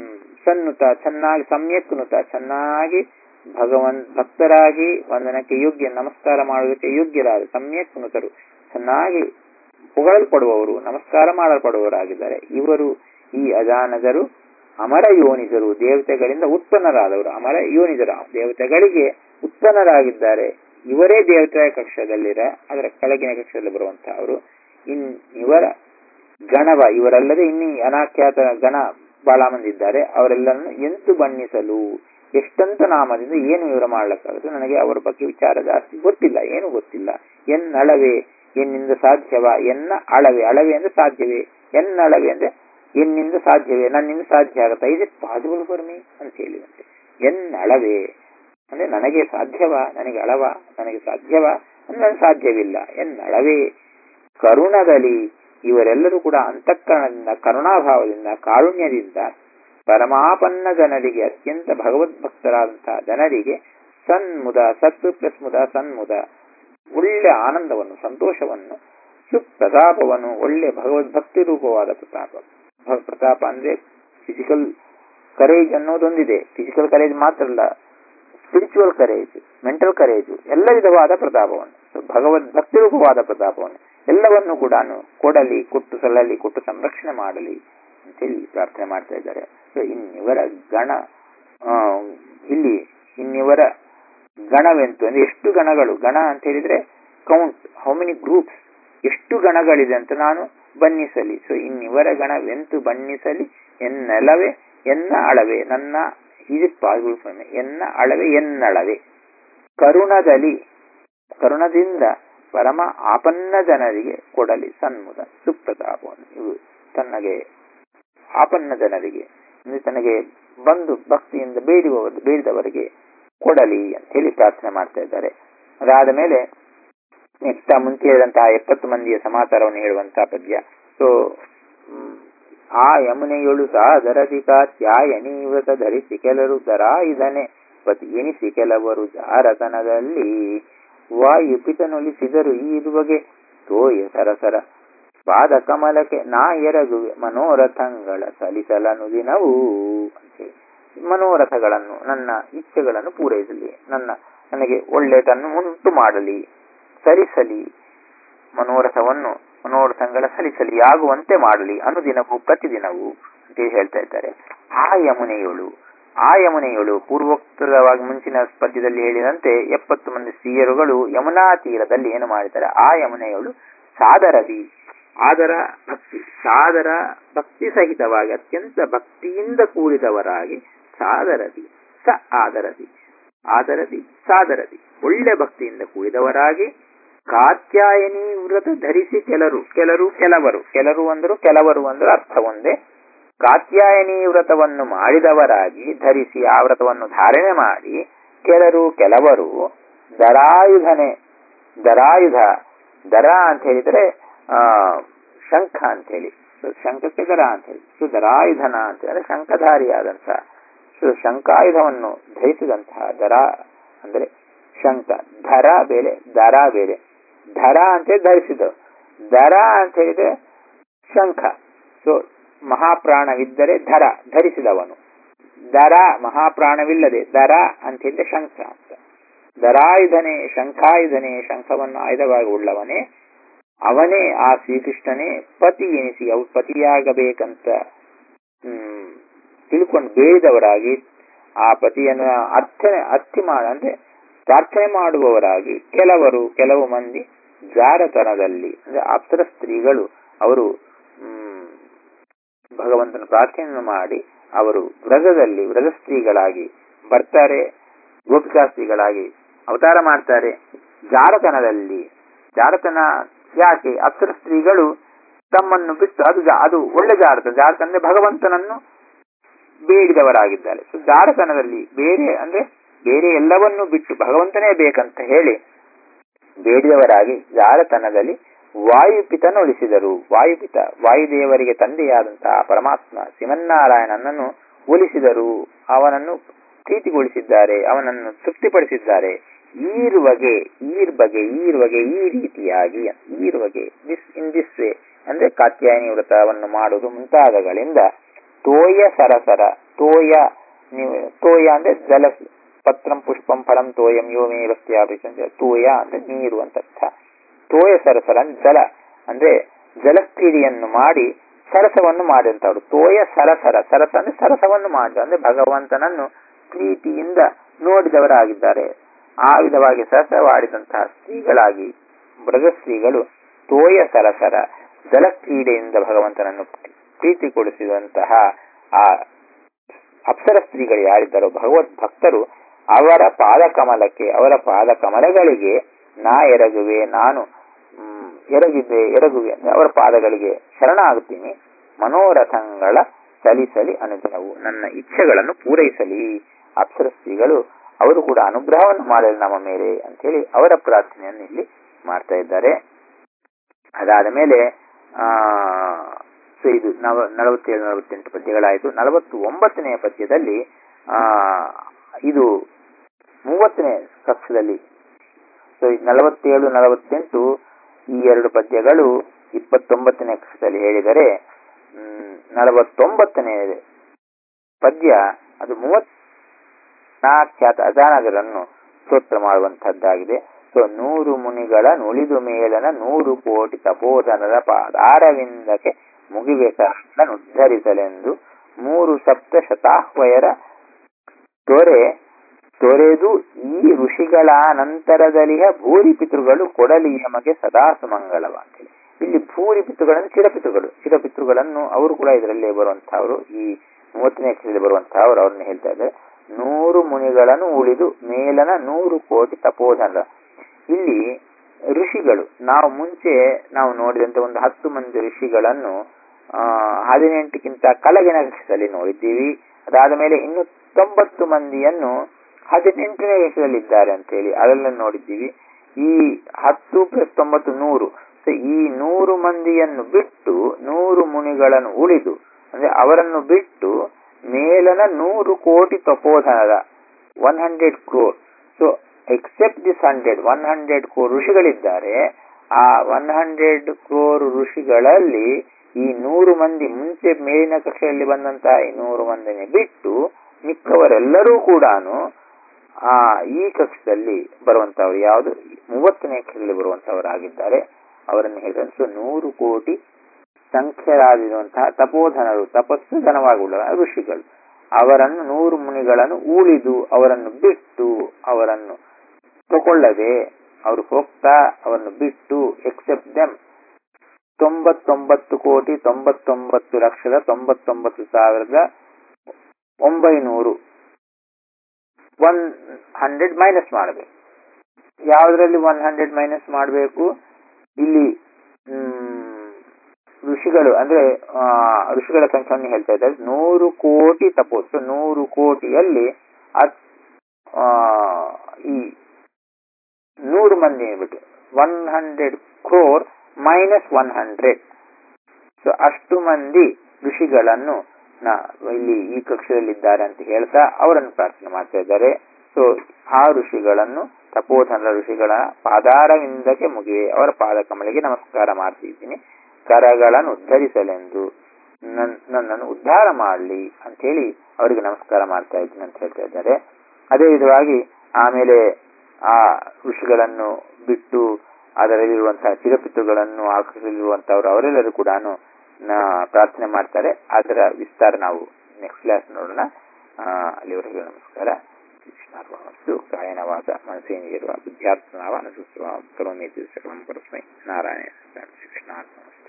ಸನ್ನುತ ಚೆನ್ನಾಗಿ ಸಮ್ಯಕ್ ನುತ ಚೆನ್ನಾಗಿ ಭಗವನ್ ಭಕ್ತರಾಗಿ ವಂದನಕ್ಕೆ ಯೋಗ್ಯ ನಮಸ್ಕಾರ ಮಾಡುವುದಕ್ಕೆ ಯೋಗ್ಯರಾದ ಸಮ್ಯಕ್ ನುತರು ಚೆನ್ನಾಗಿ ಹೊಗಳಲ್ಪಡುವವರು ನಮಸ್ಕಾರ ಮಾಡಲ್ಪಡುವವರಾಗಿದ್ದಾರೆ ಇವರು ಈ ಅಜಾನದರು ಅಮರ ಯೋನಿಜರು ದೇವತೆಗಳಿಂದ ಉತ್ಪನ್ನರಾದವರು ಅಮರ ಯೋನಿಜರು ದೇವತೆಗಳಿಗೆ ಉತ್ಪನ್ನರಾಗಿದ್ದಾರೆ ಇವರೇ ದೇವತೆಯ ಕಕ್ಷದಲ್ಲಿರ ಅದರ ಕೆಳಗಿನ ಕಕ್ಷದಲ್ಲಿ ಬರುವಂತಹ ಅವರು ಇನ್ ಇವರ ಗಣವ ಇವರಲ್ಲದೆ ಇನ್ನಿ ಅನಾಖ್ಯಾತ ಗಣ ಬಹಳ ಮಂದಿ ಇದ್ದಾರೆ ಅವರೆಲ್ಲರನ್ನು ಎಂತು ಬಣ್ಣಿಸಲು ಎಷ್ಟಂತ ನಾಮದಿಂದ ಏನು ವಿವರ ಮಾಡ್ಲಿಕ್ಕಾಗುತ್ತೆ ನನಗೆ ಅವರ ಬಗ್ಗೆ ವಿಚಾರ ಜಾಸ್ತಿ ಗೊತ್ತಿಲ್ಲ ಏನು ಗೊತ್ತಿಲ್ಲ ಎನ್ನಳವೆ ಎನ್ನಿಂದ ಸಾಧ್ಯವ ಎನ್ನ ಅಳವೆ ಅಳವೆ ಅಂದ್ರೆ ಸಾಧ್ಯವೇ ಎನ್ನಳವೆ ಅಂದ್ರೆ ಎನ್ನಿಂದ ಸಾಧ್ಯವೇ ನನ್ನಿಂದ ಸಾಧ್ಯ ಆಗತ್ತಾ is it possible for me ಅಂತ ಹೇಳಿದಂತೆ ಎನ್ನಳವೆ ಅಂದ್ರೆ ನನಗೆ ಸಾಧ್ಯವ ನನಗೆ ಅಳವ ನನಗೆ ಸಾಧ್ಯವ ನನ್ನ ಸಾಧ್ಯವಿಲ್ಲ ಎನ್ನಳವೆ ಕರುಣದಲ್ಲಿ ಇವರೆಲ್ಲರೂ ಕೂಡ ಅಂತಃಕರಣದಿಂದ ಕರುಣಾಭಾವದಿಂದ ಕಾರುಣ್ಯದಿಂದ ಪರಮಾಪನ್ನ ಜನರಿಗೆ ಅತ್ಯಂತ ಭಗವದ್ಭಕ್ತರಾದಂತಹ ಜನರಿಗೆ ಸನ್ಮುದ ಸತ್ ಪ್ಲಸ್ ಮುದ ಸನ್ಮುದ ಒಳ್ಳೆ ಆನಂದವನ್ನು ಸಂತೋಷವನ್ನು ಸುಪ್ರತಾಪವನ್ನು ಒಳ್ಳೆ ಭಗವದ್ಭಕ್ತಿ ರೂಪವಾದ ಪ್ರತಾಪ ಪ್ರತಾಪ ಅಂದ್ರೆ ಫಿಸಿಕಲ್ ಕರೇಜ್ ಅನ್ನೋದೊಂದಿದೆ ಫಿಸಿಕಲ್ ಕರೇಜ್ ಮಾತ್ರ ಅಲ್ಲ ಸ್ಪಿರಿಚುವಲ್ ಕರೇಜ್ ಮೆಂಟಲ್ ಕರೇಜ್ ಎಲ್ಲ ವಿಧವಾದ ಪ್ರತಾಪವನ್ನು ಭಗವದ್ ಭಕ್ತಿ ರೂಪವಾದ ಪ್ರತಾಪವನ್ನು ಎಲ್ಲವನ್ನು ಕೂಡ ಕೊಡಲಿ ಕೊಟ್ಟು ಸಲ್ಲಲಿ ಕೊಟ್ಟು ಸಂರಕ್ಷಣೆ ಮಾಡಲಿ ಅಂತೇಳಿ ಪ್ರಾರ್ಥನೆ ಮಾಡ್ತಾ ಇದ್ದಾರೆ ಸೊ ಇನ್ನಿವರ ಗಣ ಆ, ಇಲ್ಲಿ ಇನ್ನಿವರ ಗಣವೆಂತು ಅಂದ್ರೆ ಎಷ್ಟು ಗಣಗಳು ಗಣ ಅಂತ ಹೇಳಿದ್ರೆ ಕೌಂಟ್ ಹೌ ಮೆನಿ ಗ್ರೂಪ್ಸ್ ಎಷ್ಟು ಗಣಗಳಿದೆ ಅಂತ ನಾನು ಬಣ್ಣಿಸಲಿ ಸೊ ಇನ್ನಿವರ ಗಣವೆಂತು ಬಣ್ಣಿಸಲಿ ಎನ್ನಲವೇ ಎನ್ನ ಅಳವೆ ನನ್ನ ಇದು ಪಾಲ್ಗೊಳ್ಳ ಸ್ವಾಮಿ ಎನ್ನ ಅಳವೆ ಎನ್ನಳವೆ ಕರುಣದಲ್ಲಿ ಕರುಣದಿಂದ ಪರಮ ಆಪನ್ನ ಜನರಿಗೆ ಕೊಡಲಿ ಸನ್ಮುಖ ಸುಪ್ರತಾಪವನ್ನು ಇವು ತನ್ನಗೆ ಆಪನ್ನ ಜನರಿಗೆ ಅಂದ್ರೆ ತನಗೆ ಬಂದು ಭಕ್ತಿಯಿಂದ ಬೇಡುವವರು ಬೇಡಿದವರಿಗೆ ಕೊಡಲಿ ಅಂತ ಹೇಳಿ ಪ್ರಾರ್ಥನೆ ಮಾಡ್ತಾ ಇದ್ದಾರೆ ಅದಾದ ಮೇಲೆ ನೆಕ್ಸ್ಟ್ ಮುಂಚೆ ಹೇಳಿದಂತಹ ಎಪ್ಪತ್ತು ಮಂದಿಯ ಸಮಾಚಾರವನ್ನು ಹೇಳುವಂತಹ ಪದ್ಯ ಸೊ ಆ ಯಮುನೆಯೊಳು ಸಾದರದಿ ಕಾತ್ಯಾಯನಿ ವ್ರತ ಧರಿಸಿ ಕೆಲರು ದರಾಯುಧನೆ ಪತಿ ಎನಿಸಿ ಕೆಲವರು ಜಾರತನದಲ್ಲಿ ವಾಯುಪಿತನೊಲಿಸಿದರು ಈ ಬಗೆ ತೋಯ ಸರಸರ ಪಾದ ಕಮಲಕ್ಕೆ ನಾ ಎರಗುವೆ ಮನೋರಥಗಳ ಸಲಿಸಲನು ದಿನವೂ ಅಂತೇಳಿ ಮನೋರಥಗಳನ್ನು ನನ್ನ ಇಚ್ಛೆಗಳನ್ನು ಪೂರೈಸಲಿ ನನ್ನ ನನಗೆ ಒಳ್ಳೆಯದನ್ನು ಉಂಟು ಮಾಡಲಿ ಸರಿಸಲಿ ಮನೋರಥವನ್ನು ಮನೋರಥಗಳ ಸಲಿಸಲಿ ಆಗುವಂತೆ ಮಾಡಲಿ ಅನುದಿನವೂ ಪ್ರತಿದಿನವೂ ಅಂತ ಹೇಳ್ತಾ ಇದ್ದಾರೆ ಆ ಯಮುನೆಯೊಳು ಆ ಯಮುನೆಯೊಳು ಪೂರ್ವೋಕ್ತವಾಗಿ ಮುಂಚಿನ ಪದ್ಯದಲ್ಲಿ ಹೇಳಿದಂತೆ ಎಪ್ಪತ್ತು ಮಂದಿ ಸ್ತ್ರೀಯರುಗಳು ಯಮುನಾ ತೀರದಲ್ಲಿ ಏನು ಮಾಡಿದ್ದಾರೆ ಆ ಯಮುನೆಯೊಳು ಸಾದರದಿ ಆದರ ಭಕ್ತಿ ಸಾದರ ಭಕ್ತಿ ಸಹಿತವಾಗಿ ಅತ್ಯಂತ ಭಕ್ತಿಯಿಂದ ಕೂಡಿದವರಾಗಿ ಸಾದರದಿ ಸ ಆದರದಿ ಆದರದಿ ಸಾದರದಿ ಒಳ್ಳೆ ಭಕ್ತಿಯಿಂದ ಕೂಡಿದವರಾಗಿ ಕಾತ್ಯಾಯನಿ ವ್ರತ ಧರಿಸಿ ಕೆಲರು ಕೆಲರು ಕೆಲವರು ಕೆಲರು ಅಂದರು ಕೆಲವರು ಅಂದರು ಅರ್ಥ ಒಂದೇ ಕಾತ್ಯಾಯನಿ ವ್ರತವನ್ನು ಮಾಡಿದವರಾಗಿ ಧರಿಸಿ ಆ ವ್ರತವನ್ನು ಧಾರಣೆ ಮಾಡಿ ಕೆಲರು ಕೆಲವರು ದರಾಯುಧನೆ ದರಾಯುಧ ದರ ಅಂತ ಹೇಳಿದ್ರೆ ಆ ಶಂಖ ಅಂತ ಹೇಳಿ ಶಂಖಕ್ಕೆ ದರ ಅಂತ ಹೇಳಿ ಸೊ ದರಾಯುಧನ ಅಂತ ಹೇಳಿದ್ರೆ ಶಂಖಧಾರಿಯಾದಂತಹ ಸೊ ಶಂಖಾಯುಧವನ್ನು ಧರಿಸಿದಂತಹ ದರ ಅಂದ್ರೆ ಶಂಖ ಧರ ಬೇರೆ ದರ ಬೇರೆ ಧರ ಅಂತ ಧರಿಸಿದವು ದರ ಅಂತ ಹೇಳಿದ್ರೆ ಶಂಖ ಸೊ ಮಹಾಪ್ರಾಣವಿದ್ದರೆ ಧರ ಧರಿಸಿದವನು ದರ ಮಹಾಪ್ರಾಣವಿಲ್ಲದೆ ದರ ಅಂತ ಹೇಳಿದ್ರೆ ಶಂಖ ಅಂತ ದರಾಯುಧನೆ ಶಂಖಾಯುಧನೆ ಶಂಖವನ್ನು ಆಯುಧವಾಗಿ ಉಳ್ಳವನೇ ಅವನೇ ಆ ಶ್ರೀಕೃಷ್ಣನೇ ಪತಿ ಎನಿಸಿ ಅವು ಪತಿಯಾಗಬೇಕಂತ ಹ್ಮ್ ತಿಳ್ಕೊಂಡು ಬೇಡಿದವರಾಗಿ ಆ ಪತಿಯನ್ನು ಅರ್ಥನೆ ಅರ್ಥಿ ಮಾಡ ಅಂದ್ರೆ ಪ್ರಾರ್ಥನೆ ಮಾಡುವವರಾಗಿ ಕೆಲವರು ಕೆಲವು ಮಂದಿ ಜಾರತನದಲ್ಲಿ ಅಂದ್ರೆ ಅಪ್ಸರ ಸ್ತ್ರೀಗಳು ಅವರು ಹ್ಮ್ ಭಗವಂತನ ಪ್ರಾರ್ಥನೆಯನ್ನು ಮಾಡಿ ಅವರು ವ್ರತದಲ್ಲಿ ವ್ರತ ಸ್ತ್ರೀಗಳಾಗಿ ಬರ್ತಾರೆ ಗೋಪಿಕಾ ಸ್ತ್ರೀಗಳಾಗಿ ಅವತಾರ ಮಾಡ್ತಾರೆ ಜಾರತನದಲ್ಲಿ ಜಾರತನ ಯಾಕೆ ಅಪ್ಸರ ಸ್ತ್ರೀಗಳು ತಮ್ಮನ್ನು ಬಿಟ್ಟು ಅದು ಜಾ- ಅದು ಒಳ್ಳೆ ಜಾರತ ಜಾರತ ಅಂದ್ರೆ ಭಗವಂತನನ್ನು ಬೇಡಿದವರಾಗಿದ್ದಾರೆ ಸೊ ಜಾರತನದಲ್ಲಿ ಬೇರೆ ಅಂದ್ರೆ ಬೇರೆ ಎಲ್ಲವನ್ನೂ ಬಿಟ್ಟು ಭಗವಂತನೇ ಬೇಕಂತ ಹೇಳಿ ಬೇಡಿದವರಾಗಿ ಜಾರತನದಲ್ಲಿ ವಾಯುಪಿತನೊಲಿಸಿದರು ವಾಯುಪಿತ ವಾಯುದೇವರಿಗೆ ತಂದೆಯಾದಂತಹ ಪರಮಾತ್ಮ ಶ್ರೀಮನ್ನಾರಾಯಣನನ್ನು ಒಲಿಸಿದರು ಅವನನ್ನು ಪ್ರೀತಿಗೊಳಿಸಿದ್ದಾರೆ ಅವನನ್ನು ತೃಪ್ತಿಪಡಿಸಿದ್ದಾರೆ ಈರುವಗೆ ಈರ್ ಬಗೆ ಈರುವಗೆ ಈ ರೀತಿಯಾಗಿ ಈರುವಗೆ ದಿಸ್ ಇನ್ ದಿಸ್ ವೇ ಅಂದ್ರೆ ಕಾತ್ಯಾಯನಿ ವ್ರತವನ್ನು ಮಾಡುವುದು ಮುಂತಾದಗಳಿಂದ ತೋಯ ಸರಸರ ತೋಯ ನೀವು ತೋಯ ಅಂದ್ರೆ ಜಲ ಪತ್ರಂ ಪುಷ್ಪಂ ಫಲಂ ತೋಯಂ ಯೋಮೇ ವಸ್ತ್ಯಾಭಿಷಂಜ ತೋಯ ಅಂದ್ರೆ ನೀರು ಅಂತ ಅರ್ಥ ತೋಯ ಸರಸರ ಅಂದ್ರೆ ಜಲ ಅಂದ್ರೆ ಜಲಕ್ರೀಡೆಯನ್ನು ಮಾಡಿ ಸರಸವನ್ನು ಮಾಡಿದಂತವ್ರು ತೋಯ ಸರಸರ ಸರಸ ಅಂದ್ರೆ ಸರಸವನ್ನು ಮಾಡಿದ ಅಂದ್ರೆ ಭಗವಂತನನ್ನು ಪ್ರೀತಿಯಿಂದ ನೋಡಿದವರಾಗಿದ್ದಾರೆ ಆ ವಿಧವಾಗಿ ಸರಸವಾಡಿದಂತಹ ಸ್ತ್ರೀಗಳಾಗಿ ಮೃಗಸ್ತ್ರೀಗಳು ತೋಯ ಸರಸರ ಜಲಕ್ರೀಡೆಯಿಂದ ಭಗವಂತನನ್ನು ಪ್ರೀತಿಗೊಳಿಸಿದಂತಹ ಆ ಅಪ್ಸರ ಸ್ತ್ರೀಗಳು ಯಾರಿದ್ದಾರೋ ಭಗವದ್ ಭಕ್ತರು ಅವರ ಪಾದ ಕಮಲಕ್ಕೆ ಅವರ ಪಾದ ಕಮಲಗಳಿಗೆ ನಾ ಎರಗುವೆ ನಾನು ಹ್ಮ್, ಎರಗಿದ್ದೆ ಎರಗುವೆ ಅಂದ್ರೆ ಅವರ ಪಾದಗಳಿಗೆ ಶರಣ ಆಗುತ್ತೀನಿ ಮನೋರಥಗಳ ಸಲಿಸಲಿ ಅನುದಿನವು ನನ್ನ ಇಚ್ಛೆಗಳನ್ನು ಪೂರೈಸಲಿ ಅಪ್ಸರ ಸ್ತ್ರೀಗಳು ಅವರು ಕೂಡ ಅನುಗ್ರಹವನ್ನು ಮಾಡಲಿ ನಮ್ಮ ಮೇಲೆ ಅಂತೇಳಿ ಅವರ ಪ್ರಾರ್ಥನೆಯನ್ನು ಇಲ್ಲಿ ಮಾಡ್ತಾ ಇದ್ದಾರೆ ಅದಾದ ಮೇಲೆ ಆ ಸೊ ಇದು ನವ ನಲವತ್ತೇಳು ನಲವತ್ತೆಂಟು ಪದ್ಯಗಳಾಯಿತು ನಲವತ್ತು ಒಂಬತ್ತನೆಯ ಪದ್ಯದಲ್ಲಿ ಆ ಇದು ಮೂವತ್ತನೇ ಕಕ್ಷದಲ್ಲಿ ಸೊ ನಲವತ್ತೇಳು ನಲವತ್ತೆಂಟು ಈ ಎರಡು ಪದ್ಯಗಳು ಇಪ್ಪತ್ತೊಂಬತ್ತನೇ ಕಕ್ಷದಲ್ಲಿ ಹೇಳಿದರೆ ಹ್ಮ್, ನಲವತ್ತೊಂಬತ್ತನೇ ಪದ್ಯ ಅದು ಮೂವತ್ ನಾಖ್ಯಾತ ಅಜಾನಗರನ್ನು ಸ್ತೋತ್ರ ಮಾಡುವಂತಹದ್ದಾಗಿದೆ ಸೊ ನೂರು ಮುನಿಗಳ ನುಳಿದು ಮೇಲನ ನೂರು ಕೋಟಿ ತಪೋಧನದ ಪಾದಾರವಿಂದಕ್ಕೆ ಮುಗಿಬೇಕಾದ ಉದ್ಧರಿಸಲೆಂದು ಮೂರು ಸಪ್ತ ಶತಾಹ್ವಯರ ದೊರೆ ತೊರೆದು ಈ ಋಷಿಗಳ ನಂತರದಲ್ಲಿಯ ಭೂರಿ ಪಿತೃಗಳು ಕೊಡಲಿ ನಮಗೆ ಸದಾ ಸುಮಂಗಳವಾಗಲಿ ಇಲ್ಲಿ ಭೂರಿ ಪಿತೃಗಳನ್ನು ಚಿರಪಿತೃಗಳು ಚಿರಪಿತೃಗಳನ್ನು ಅವರು ಕೂಡ ಇದರಲ್ಲೇ ಬರುವಂತಹವರು ಈ ಮೂವತ್ತನೇ ಅಕ್ಷರದಲ್ಲಿ ಬರುವಂತಹವರು ಅವ್ರನ್ನ ಹೇಳ್ತಾ ಇದ್ದಾರೆ ನೂರು ಮುನಿಗಳನ್ನು ಉಳಿದು ಮೇಲನ ನೂರು ಕೋಟಿ ತಪೋಧನ ಇಲ್ಲಿ ಋಷಿಗಳು ನಾವು ಮುಂಚೆ ನಾವು ನೋಡಿದಂತೆ ಒಂದು ಹತ್ತು ಮಂದಿ ಋಷಿಗಳನ್ನು ಆ ಹದಿನೆಂಟಕ್ಕಿಂತ ಕೆಳಗಿನ ಕಕ್ಷದಲ್ಲಿ ನೋಡಿದ್ದೀವಿ ಅದಾದ ಮೇಲೆ ಇನ್ನು ತೊಂಬತ್ತು ಮಂದಿಯನ್ನು ಹದಿನೆಂಟನೇ ಇದ್ದಾರೆ ಅಂತ ಹೇಳಿ ಅದೆಲ್ಲ ನೋಡಿದ್ದೀವಿ ಈ ಹತ್ತು ಪ್ಲಸ್ ತೊಂಬತ್ತು ನೂರು ಸೊ ಈ ನೂರು ಮಂದಿಯನ್ನು ಬಿಟ್ಟು ನೂರು ಮುನಿಗಳನ್ನು ಉಳಿದು ಅಂದ್ರೆ ಅವರನ್ನು ಬಿಟ್ಟು ಮೇಲನ ನೂರು ಕೋಟಿ ತಪೋಧನದ one hundred crore so except this hundred one hundred crore ಋಷಿಗಳಿದ್ದಾರೆ ಆ ಒನ್ ಹಂಡ್ರೆಡ್ ಕ್ರೋರ್ ಋಷಿಗಳಲ್ಲಿ ಈ ನೂರು ಮಂದಿ ಮುಂಚೆ ಮೇಲಿನ ಕಕ್ಷೆಯಲ್ಲಿ ಬಂದಂತಹ ಈ ನೂರು ಮಂದಿని ಬಿಟ್ಟು ಮಿಕ್ಕವರೆಲ್ಲರೂ ಕೂಡ ಆ ಈ ಕಕ್ಷದಲ್ಲಿ ಬರುವಂತಹವರು ಯಾವುದು ಮೂವತ್ತನೇ ಕಕ್ಷೆಯಲ್ಲಿ ಬರುವಂತಹವರಾಗಿದ್ದಾರೆ ಅವರನ್ನು ಹೇಳಿದ್ರೆ ಸೊ ನೂರು ಕೋಟಿ ಸಂಖ್ಯರಾಗಿರುವಂತಹ ತಪೋಧನರು ತಪಸ್ಸು ಧನವಾಗುಳ್ಳ ಋಷಿಗಳು ಅವರನ್ನು ನೂರು ಮುನಿಗಳನ್ನು ಉಳಿದು ಅವರನ್ನು ಬಿಟ್ಟು ಅವರನ್ನು ತಗೊಳ್ಳದೆ ಅವರು ಹೋಗ್ತಾ ಅವರನ್ನು ಬಿಟ್ಟು ಎಕ್ಸೆಪ್ಟ್ ದೆಮ್ ತೊಂಬತ್ತೊಂಬತ್ತು ಕೋಟಿ ತೊಂಬತ್ತೊಂಬತ್ತು ಲಕ್ಷದ ತೊಂಬತ್ತೊಂಬತ್ತು ಸಾವಿರದ ಒಂಬೈನೂರು ಒನ್ ಹಂಡ್ರೆಡ್ ಮೈನಸ್ ಮಾಡಬೇಕು ಯಾವುದರಲ್ಲಿ ಒನ್ ಹಂಡ್ರೆಡ್ ಮೈನಸ್ ಮಾಡಬೇಕು ಇಲ್ಲಿ ಋಷಿಗಳು ಅಂದ್ರೆ ಋಷಿಗಳ ಸಂಖ್ಯೆಯನ್ನು ಹೇಳ್ತಾ ಇದ್ದಾರೆ ನೂರು ಕೋಟಿ ತಪೋಸ್ ನೂರು ಕೋಟಿಯಲ್ಲಿ ಈ ನೂರು ಮಂದಿ ಬಿಟ್ಟು one hundred crore minus one hundred so ಅಷ್ಟು ಮಂದಿ ಋಷಿಗಳನ್ನು ಇಲ್ಲಿ ಈ ಕಕ್ಷೆಯಲ್ಲಿದ್ದಾರೆ ಅಂತ ಹೇಳ್ತಾ ಅವರನ್ನು ಪ್ರಾರ್ಥನೆ ಮಾಡ್ತಾ ಇದ್ದಾರೆ ಸೊ ಆ ಋಷಿಗಳನ್ನು ತಪೋಧನ ಋಷಿಗಳ ಪಾದಾರವಿಂದಕ್ಕೆ ಮುಗಿವೆ ಅವರ ಪಾದ ಕಮಲಿಗೆ ನಮಸ್ಕಾರ ಮಾಡ್ತಿದ್ದೀನಿ ಕರಗಳನ್ನು ಉದ್ಧರಿಸಲೆಂದು ನನ್ನನ್ನು ಉದ್ಧಾರ ಮಾಡಲಿ ಅಂತ ಹೇಳಿ ಅವರಿಗೆ ನಮಸ್ಕಾರ ಮಾಡ್ತಾ ಇದ್ದೀನಿ ಅಂತ ಹೇಳ್ತಾ ಇದ್ದಾರೆ ಅದೇ ವಿಧವಾಗಿ ಆಮೇಲೆ ಆ ಋಷಿಗಳನ್ನು ಬಿಟ್ಟು ಅದರಲ್ಲಿರುವಂತಹ ಚಿರಪಿತೃಗಳನ್ನು ಆಕರ್ಷಿರುವಂತಹವರು ಅವರೆಲ್ಲರೂ ಕೂಡ ಪ್ರಾರ್ಥನೆ ಮಾಡ್ತಾರೆ ಅದರ ವಿಸ್ತಾರ ನಾವು ನೆಕ್ಸ್ಟ್ ಕ್ಲಾಸ್ ನೋಡೋಣ ಅಲ್ಲಿವರೆಗೂ ನಮಸ್ಕಾರ ಕೃಷ್ಣಾರ್ಪಣಮಸ್ತು ಕಾಯನವಾದ ಮನಸ್ಸೇನಿರುವ ಬುದ್ಧ್ಯಾತ್ಮನಾವ ಅನುಸುಸ್ವ ಕರೋಮಿ ಸಕಲಂ ಪರಸ್ಮೈ ನಾರಾಯಣ ಕೃಷ್ಣಾರ್ಪಣಮಸ್ತು